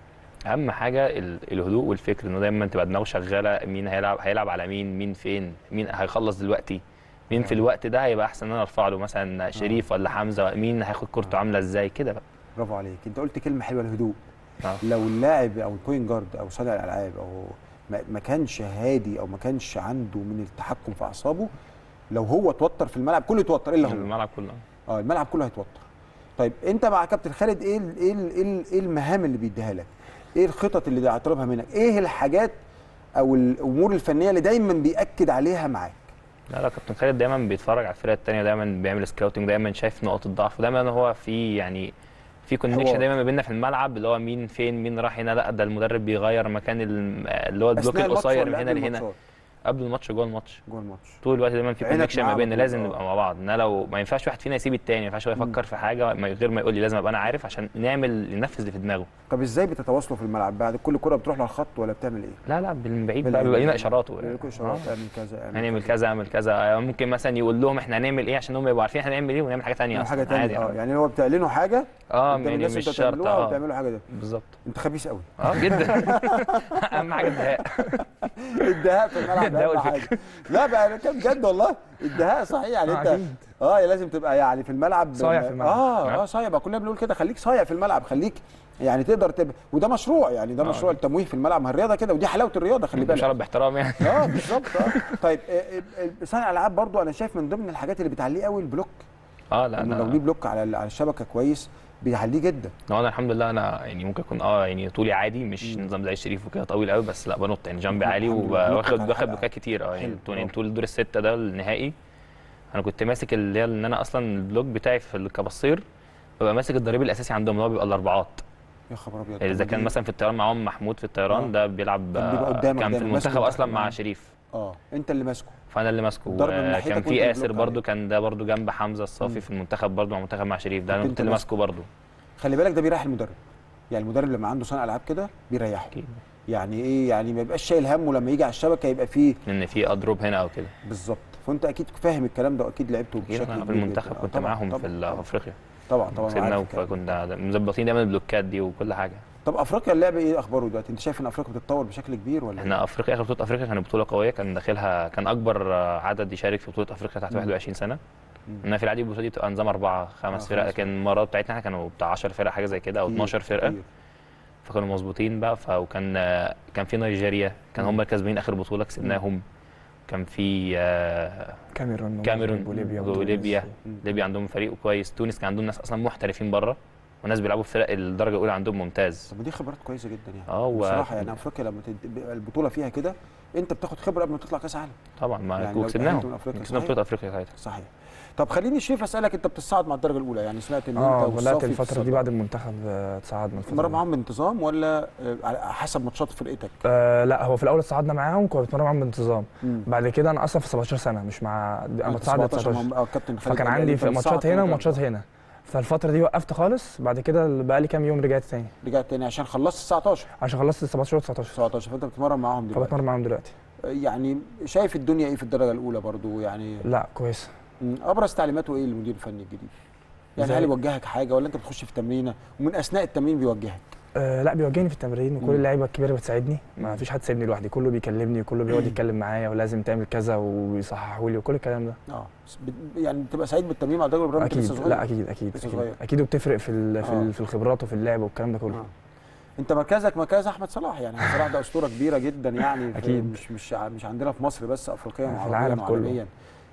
اهم حاجه ال- الهدوء والفكر انه دايما تبقى دماغه شغاله مين هيلعب هيلعب على مين مين فين مين هيخلص دلوقتي مين في الوقت ده هيبقى احسن ان انا ارفع له مثلا شريف ولا حمزه مين هياخد كورته عامله ازاي كده بقى برافو عليك انت قلت كلمه حلوه الهدوء آه. لو اللاعب او البوينت جارد او صانع الالعاب او ما- ما كانش هادي او ما كانش عنده من التحكم في اعصابه لو هو اتوتر في الملعب كله يتوتر الا هو الملعب كله اه الملعب كله هيتوتر طيب انت مع كابتن خالد ايه ال- ايه ال- ايه ال- ايه المهام اللي بيديها لك ايه الخطط اللي هيطلبها منك ايه الحاجات او الامور الفنيه اللي دايما بياكد عليها معاك لا لا كابتن خالد دايما بيتفرج على الفرق التانية دايما بيعمل سكاوتنج دايما شايف نقط الضعف ودايما هو في يعني في حوار. كونكشن دايما ما بيننا في الملعب اللي هو مين فين مين راح هنا لا ده المدرب بيغير مكان ال- اللي هو البلوك أثناء الماتش القصير ولا من هنا قبل لهنا الماتشات؟ قبل الماتش جوه الماتش جوه الماتش طول الوقت دايما في عينك كونكشن معاه ما بيننا على طول، لازم آه. نبقى مع بعض ان أنا لو ما ينفعش واحد فينا يسيب التاني ما ينفعش هو يفكر في حاجه من غير ما يقول لي لازم ابقى انا عارف عشان نعمل ننفذ اللي في دماغه طب ازاي بتتواصلوا في الملعب بعد كل كره بتروح على الخط ولا بتعمل ايه لا لا من بعيد بالعيد. بقى بيبقى لنا اشاراته بيقول لكم اشارات آه. اعمل كذا اعمل هنعمل كذا اعمل كذا ممكن مثلا يقول لهم احنا هنعمل ايه عشان هم يبقوا عارفين احنا هنعمل ايه ونعمل حاجه ثانيه يعني حاجه اصلا عادي ثانيه اه يعني. يعني هو بتعلنوا حاجه اه قدام يعني الناس مش انتوا شرط تعملوها اه وتعملوا حاجه ده بالظبط انت خبيث قوي اه جدا اهم حاجه الدهاء الدهاء في الملعب ده الدهاء اهم حاجه لا بقى انا كان بجد والله الدهاء صحيح يعني آه، انت أكيد. اه لازم تبقى يعني في الملعب صايع في الملعب. اه اه صايع بقى كلنا بنقول كده خليك صايع في الملعب خليك يعني تقدر تبقى وده مشروع يعني ده آه. مشروع التمويه في الملعب ما هي الرياضه كده ودي حلاوه الرياضه خلي مش بالك عارف باحترام يعني اه بالظبط اه طيب آه، آه، آه، صانع الالعاب برضو انا شايف من ضمن الحاجات اللي بتعليه قوي البلوك اه لا انه لو ليه انا بلوك على على الشبكه كويس بيعليه جدا هو انا الحمد لله انا يعني ممكن اكون اه يعني طولي عادي مش نظام زي الشريف وكده طويل قوي بس لا بنط يعني جنبي عالي الحمد لله. بلوكك وواخد على واخد حلقة. بلوكات كتير اه يعني حلو، طول يعني برافو. طول الدور السته ده النهائي انا كنت ماسك اللي هي ان انا اصلا البلوك بتاعي في الكبصير ببقى ماسك الضريب الاساسي عندهم اللي هو بيبقى الاربعات يا خبر ابيض يعني اذا طب كان دي- مثلا في الطيران معاهم محمود في آه. الطيران ده بيلعب كان بيبقى آه، قدامك كان في دايما، ماسك المنتخب اصلا المنتخب مع معاه. شريف اه انت اللي ماسكه فانا اللي ماسكه الضرب من ناحيتك وكان وانت في البلوك ياسر برضو عليه. كان ده برضو جنب حمزه الصافي مم. في المنتخب برضو مع منتخب مع شريف ده كنت انا انت كنت اللي ماسكه. ماسكه برضو خلي بالك ده بيريح المدرب يعني المدرب لما عنده صانع العاب كده بيريحه اكيد يعني ايه يعني ما يبقاش شايل همه لما يجي على الشبكه يبقى فيه ان في اضرب هنا او كده بالظبط فانت اكيد فاهم الكلام ده واكيد لعبته اكيد بشكل انا في كبير جداً. المنتخب آه، كنت طبعاً، معاهم طبعاً، في ال- طبعاً. في افريقيا طبعا طبعا كسبنا عارف الكلام ده. وكنا مظبطين دايما البلوكات دي وكل حاجه طب افريقيا اللعبه ايه اخباره دلوقتي انت شايف ان افريقيا بتتطور بشكل كبير ولا احنا افريقيا اخر بطوله افريقيا كانت بطوله قويه كان داخلها كان اكبر آه، عدد يشارك في بطوله افريقيا تحت مم. 21 سنه مم. انما في العادي البطوله دي بتبقى نظام اربعه خمس آه، فرق خمس لكن المره بتاعتنا احنا كانوا بتاع 10 فرق حاجه زي كده او كتير، 12 فرقه كتير. فكانوا مظبوطين بقى ف- وكان آه، كان في نيجيريا كان هم الكسبانين اخر بطوله كسبناهم كان في آه، كاميرون كاميرون وليبيا وليبيا مم. ليبيا عندهم فريق كويس تونس كان عندهم ناس اصلا محترفين بره وناس بيلعبوا في فرق الدرجه الاولى عندهم ممتاز طب ما دي خبرات كويسه جدا يعني اه و- بصراحه يعني افريقيا لما تد... بيبقى البطوله فيها كده انت بتاخد خبره قبل ما تطلع كاس عالم طبعا ما يعني يعني لو وكسبناهم تأهلت من أفريقيا، كسبنا صحيح. بطوله افريقيا ساعتها صحيح طب خليني شريف اسالك انت بتصعد مع الدرجه الاولى يعني سمعت ان اه انت بدات والصافي الفتره دي بتصعد. بعد المنتخب آه، تصعدنا الفتره بتتمرن دي. معاهم بانتظام ولا آه، على حسب ماتشات فرقتك آه لا هو في الاول اتصعدنا معاهم كنا بنتمرن معاهم بانتظام مم. بعد كده انا اصلا في 17 سنه مش مع انا أنت بتصعد 17 19 مع- اه كابتن خالد فكان قال لي عندي أنت في بتصعد ماتشات هنا كده. وماتشات هنا فالفتره دي وقفت خالص بعد كده بقى لي كام يوم رجعت تاني رجعت تاني عشان خلصت 19 عشان خلصت 17 و 19 19 فانت بتتمرن معاهم دلوقتي فبتمرن معاهم دلوقتي يعني شايف الدنيا ايه في الدرجه الاولى برضو يعني لا كويس مم، ابرز تعليماته ايه للمدير الفني الجديد يعني زي- هل يوجهك حاجه ولا انت بتخش في تمرينه ومن اثناء التمرين بيوجهك آه لا بيوجهني في التمرين وكل مم. اللعيبه الكبيره بتساعدني مم. ما فيش حد سايبني لوحدي كله بيكلمني وكله بيقعد يتكلم معايا ولازم تعمل كذا ويصححوا لي وكل الكلام ده اه بس بت- يعني بتبقى سعيد بالتمرين مع الدرجه الاولى اكيد لسه صغير لا اكيد اكيد لسه اكيد, صغير. أكيد وبتفرق في ال في, آه. ال في الخبرات وفي اللعب والكلام ده كله آه. انت مركزك مركز احمد صلاح يعني احمد صلاح ده اسطوره كبيره جدا يعني في- أكيد. مش مش ع- مش عندنا في مصر بس افريقيا في وعربيا العالم كله. وعالميا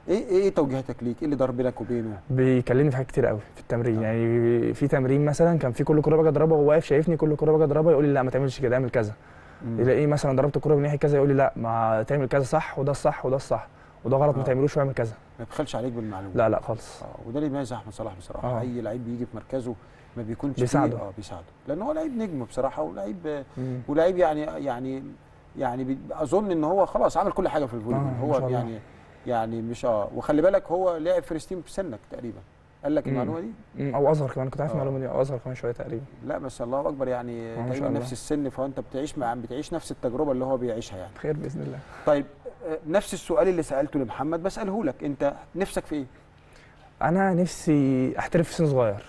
ايه ايه إيه توجيهاتك ليك ايه اللي دار بينك وبينه بيكلمني في حاجات كتير قوي في التمرين يعني في تمرين مثلا كان في كل كوره باجي اضربها وهو واقف شايفني كل كوره باجي اضربها يقول لي لا ما تعملش كده اعمل كذا مم. يلاقيه مثلا ضربت الكوره من ناحيه كذا يقول لي لا ما تعمل كذا صح وده الصح وده الصح وده غلط ما آه. تعملوش واعمل كذا ما يبخلش عليك بالمعلومه لا لا خالص اه وده اللي يميز احمد صلاح بصراحه آه. اي لعيب بيجي في مركزه ما بيكونش فيه- بيساعده. اه بيساعده لان هو لعيب نجم بصراحه ولعيب مم. ولعيب يعني يعني يعني بي- اظن ان هو خلاص عمل كل حاجه في الفولي آه، بول ما شاء هو الله. يعني يعني مش اه وخلي بالك هو لعب فيرست تيم في سنك تقريبا قال لك مم. المعلومه دي مم، او اصغر كمان كنت عارف آه. المعلومه دي او اصغر كمان شويه تقريبا لا بس الله اكبر يعني ما شاء تقريبا الله. نفس السن فانت بتعيش مع بتعيش نفس التجربه اللي هو بيعيشها يعني خير باذن الله طيب آه، نفس السؤال اللي سالته لمحمد بساله لك انت نفسك في ايه انا نفسي احترف في سن صغير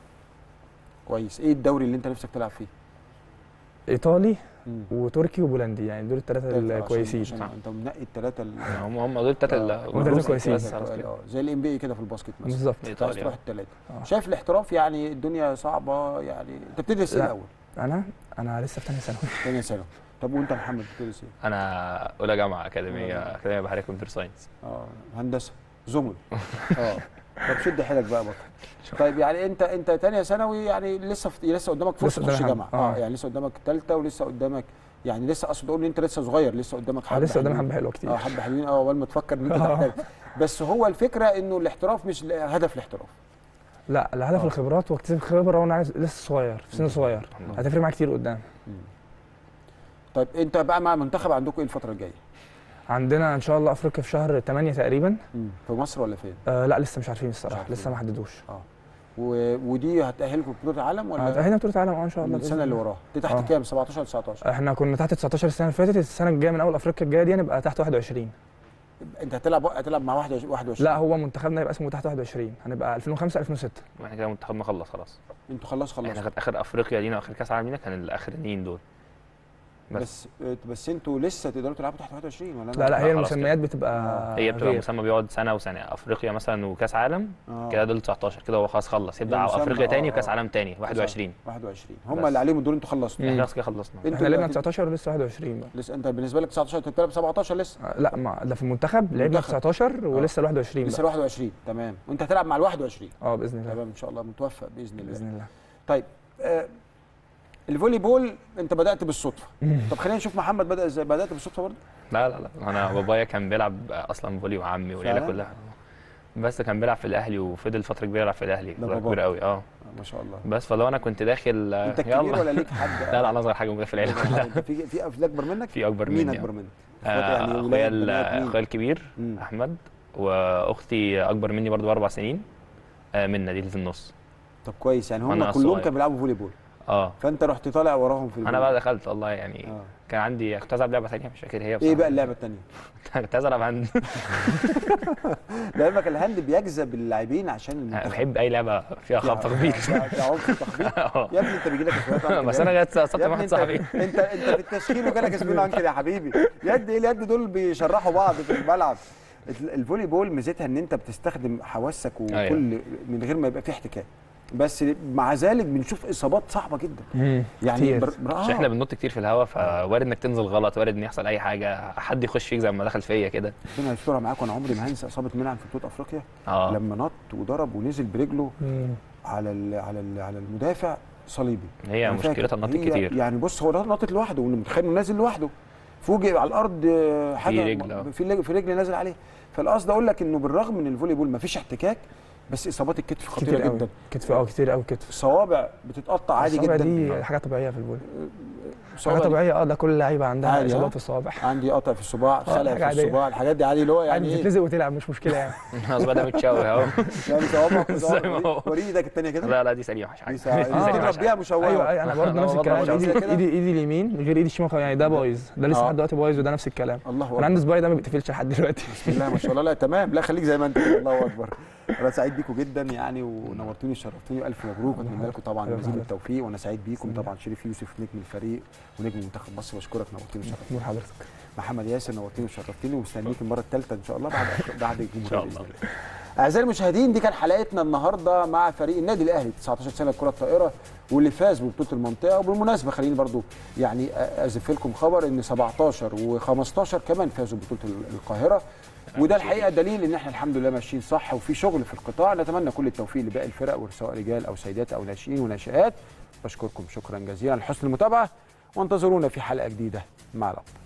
كويس ايه الدوري اللي انت نفسك تلعب فيه ايطالي مم. وتركي وبولندي يعني دول الثلاثه عشان- الكويسين عشان انت منقي الثلاثه هم هم دول التلاته اللي هم دول كويسين. زي الام بي كده في الباسكت مثلا بالظبط عايز ايطاليا تروح الثلاثه آه. شايف الاحتراف يعني الدنيا صعبه يعني انت بتدرس ايه لا. الاول؟ انا انا لسه في ثانيه ثانوي ثانيه ثانوي طب وانت يا محمد بتدرس ايه؟ انا اولى جامعه اكاديميه آه. اكاديميه بحريه كمبيوتر ساينس اه هندسه زمل اه طب شد حيلك بقى بطل طيب يعني انت انت ثانيه ثانوي يعني لسه في لسه قدامك فرصه لسه قدامي تخش حبة. جامعه اه آه. يعني لسه قدامك ثالثه ولسه قدامك يعني لسه اقصد اقول ان انت لسه صغير لسه قدامك آه، حبه لسه قدامي حلوين. حبه حلوه كتير اه حبه حلوين اه اول ما تفكر ان انت آه. تحترف بس هو الفكره انه الاحتراف مش هدف الاحتراف لا الهدف آه. الخبرات واكتساب خبره وانا عايز لسه صغير في سن صغير هتفرق معايا كتير قدام طيب انت بقى مع المنتخب عندكم ايه الفتره الجايه؟ عندنا ان شاء الله افريقيا في شهر 8 تقريبا في مصر ولا فين؟ آه لا لسه مش عارفين الصراحه عارفين. لسه ما حددوش و... ودي هتأهلكم بطولة العالم ولا هتأهلنا بطوله عالم اه ان شاء الله السنة بإذن اللي الله. وراها؟ دي تحت آه. كام؟ 17 19 احنا كنا تحت 19 السنه اللي فاتت السنه الجايه من اول افريقيا الجايه دي هنبقى تحت 21 انت هتلعب هتلعب مع 21 21 لا هو منتخبنا يبقى اسمه تحت 21 هنبقى 2005 2006 واحنا كده منتخبنا خلص خلاص انتوا خلاص احنا خلصتوا كانت اخر افريقيا لينا واخر كاس عالم لينا كان الاخرانيين دول بس بس انتوا لسه تقدروا تلعبوا تحت 21 ولا لا لا لا، هي خلاص المسميات بتبقى هي بتبقى غير. مسمى بيقعد سنه وسنه افريقيا مثلا وكاس عالم آه. كده دول 19 كده هو خلاص خلص يبدا ده مسمى، افريقيا تاني آه، وكاس آه. عالم تاني 21 21 هم بس. اللي عليهم دول انتوا خلصتوا مم. احنا خلاص كده خلصنا انتوا احنا لعبنا دلوقتي- 19 ولسه 21 بقى لسه انت بالنسبه لك 19 انت بتلعب 17 لسه آه، لا ما ده في المنتخب لعبنا منتخب. 19 ولسه ال 21 لسه بقى 21 تمام وانت هتلعب مع ال 21 اه باذن الله تمام ان شاء الله متوفق باذن الله باذن الله طيب آه الفولي بول انت بدات بالصدفه طب خلينا نشوف محمد بدا ازاي بدات بالصدفه برضه لا لا لا انا بابايا كان بيلعب اصلا فولي وعمي والعيله فعلا؟ كلها بس كان بيلعب في الاهلي وفضل فتره كبيره يلعب في الاهلي ده فتره باباك. كبيره قوي اه آه، ما شاء الله بس فلو انا كنت داخل آه، انت الكبير يلا ولا ليك حد لا لا انا اصغر حاجه موجوده في العيله كلها انت في في في اكبر منك في اكبر مين مني اكبر آه. منك آه، اخوات يعني اخويا ولاد ال- بنات مين اخويا الكبير مم. احمد واختي اكبر مني برضو باربع سنين آه، منى دي اللي في النص طب كويس يعني هم أنا كلهم الصغير. كانوا بيلعبوا فولي بول اه فانت رحت طالع وراهم في انا الفولي بقى بول. دخلت والله يعني آه. كان عندي كنت عايز العب لعبه ثانيه مش فاكر هي ايه بصراحة. بقى اللعبه الثانيه كنت عايز العب هاند لعلمك الهاند بيجذب اللاعبين عشان أنا المنتخب بحب اي لعبه فيها خبط تخبيط في عنف تخبيط آه. يا ابني انت بيجي لك اسبوعات بس انا جت صدت يا ابني واحد انت صاحبي انت انت في التشكيل وجالك اسبوعين عنكر يا حبيبي يد ايه اليد دول بيشرحوا بعض في الملعب ال- الفولي بول ميزتها ان انت بتستخدم حواسك وكل أيوة. من غير ما يبقى في احتكاك بس مع ذلك بنشوف اصابات صعبه جدا يعني كتير. بر... بر... عشان احنا آه. بننط كتير في الهواء فوارد انك تنزل غلط وارد ان يحصل اي حاجه حد يخش فيك زي ما دخل فيا كده ربنا يسترها معاك وانا عمري ما هنسى اصابه منعم في بطوله افريقيا اه لما نط وضرب ونزل برجله مم. على ال... على ال... على المدافع صليبي هي أنا فاكر. مشكلتها النط هي- كتير يعني بص هو نطت لوحده وانه متخيل انه نازل لوحده فوجئ على الارض آه، حاجه رجل، آه. في رجل في رجل نازل عليه فالقصد اقول لك انه بالرغم من الفولي بول مفيش احتكاك بس اصابات الكتف خطيره كتير قوي جدا كتف اه كتير قوي كتف الصوابع بتتقطع عادي الصوابع جدا دي حاجه طبيعيه في البول حاجه الصوابع دي طبيعيه اه ده كل لعيبه عندها عادي، ها؟ اصابات في الصوابع عندي قطع في الصباع خلع حاجة في عادية. الصباع الحاجات دي عادي اللي هو يعني يعني ايه تتلزق وتلعب مش مشكله يعني خلاص بقى ده متشوه اهو يعني صوابع زي ما هو. وريني ايدك الثانيه كده لا لا دي سليمه مش دي حاجه ساعة- دي دي سليمة، مش تضرب بيها حاجة. مشوهه ايوه ايوه انا برضه أنا نفس برضه الكلام مش ايدي عايز كده. ايدي ايدي اليمين غير ايدي الشمال يعني ده بايظ ده لسه آه. لحد دلوقتي بايظ وده نفس الكلام الله انا اكبر عندي صباعي ده ما بيتقفلش لحد دلوقتي بسم الله ما شاء الله لا تمام لا خليك زي ما انت كده، الله اكبر انا سعيد بيكم جدا يعني ونورتوني وشرفتوني الف مبروك اتمنى لكم طبعا حبيبي مزيد حضرتك. التوفيق وانا سعيد بيكم بسم الله. طبعا شريف يوسف نجم الفريق ونجم منتخب مصر بشكرك نورتوني وشرفتوني نور حضرتك محمد ياسر نورتوني وشرفتني ومستنيك المره الثالثه ان شاء الله بعد بعد الجمهوريه شاء بإذن الله. اعزائي المشاهدين دي كان حلقتنا النهارده مع فريق النادي الاهلي 19 سنه كره الطائره واللي فاز ببطوله المنطقه وبالمناسبه خليني برضو يعني ازف لكم خبر ان 17 و15 كمان فازوا ببطوله القاهره وده الحقيقه دليل ان احنا الحمد لله ماشيين صح وفي شغل في القطاع نتمنى كل التوفيق لباقي الفرق سواء رجال او سيدات او ناشئين وناشئات بشكركم شكرا جزيلا لحسن المتابعه وانتظرونا في حلقه جديده مع الأبطال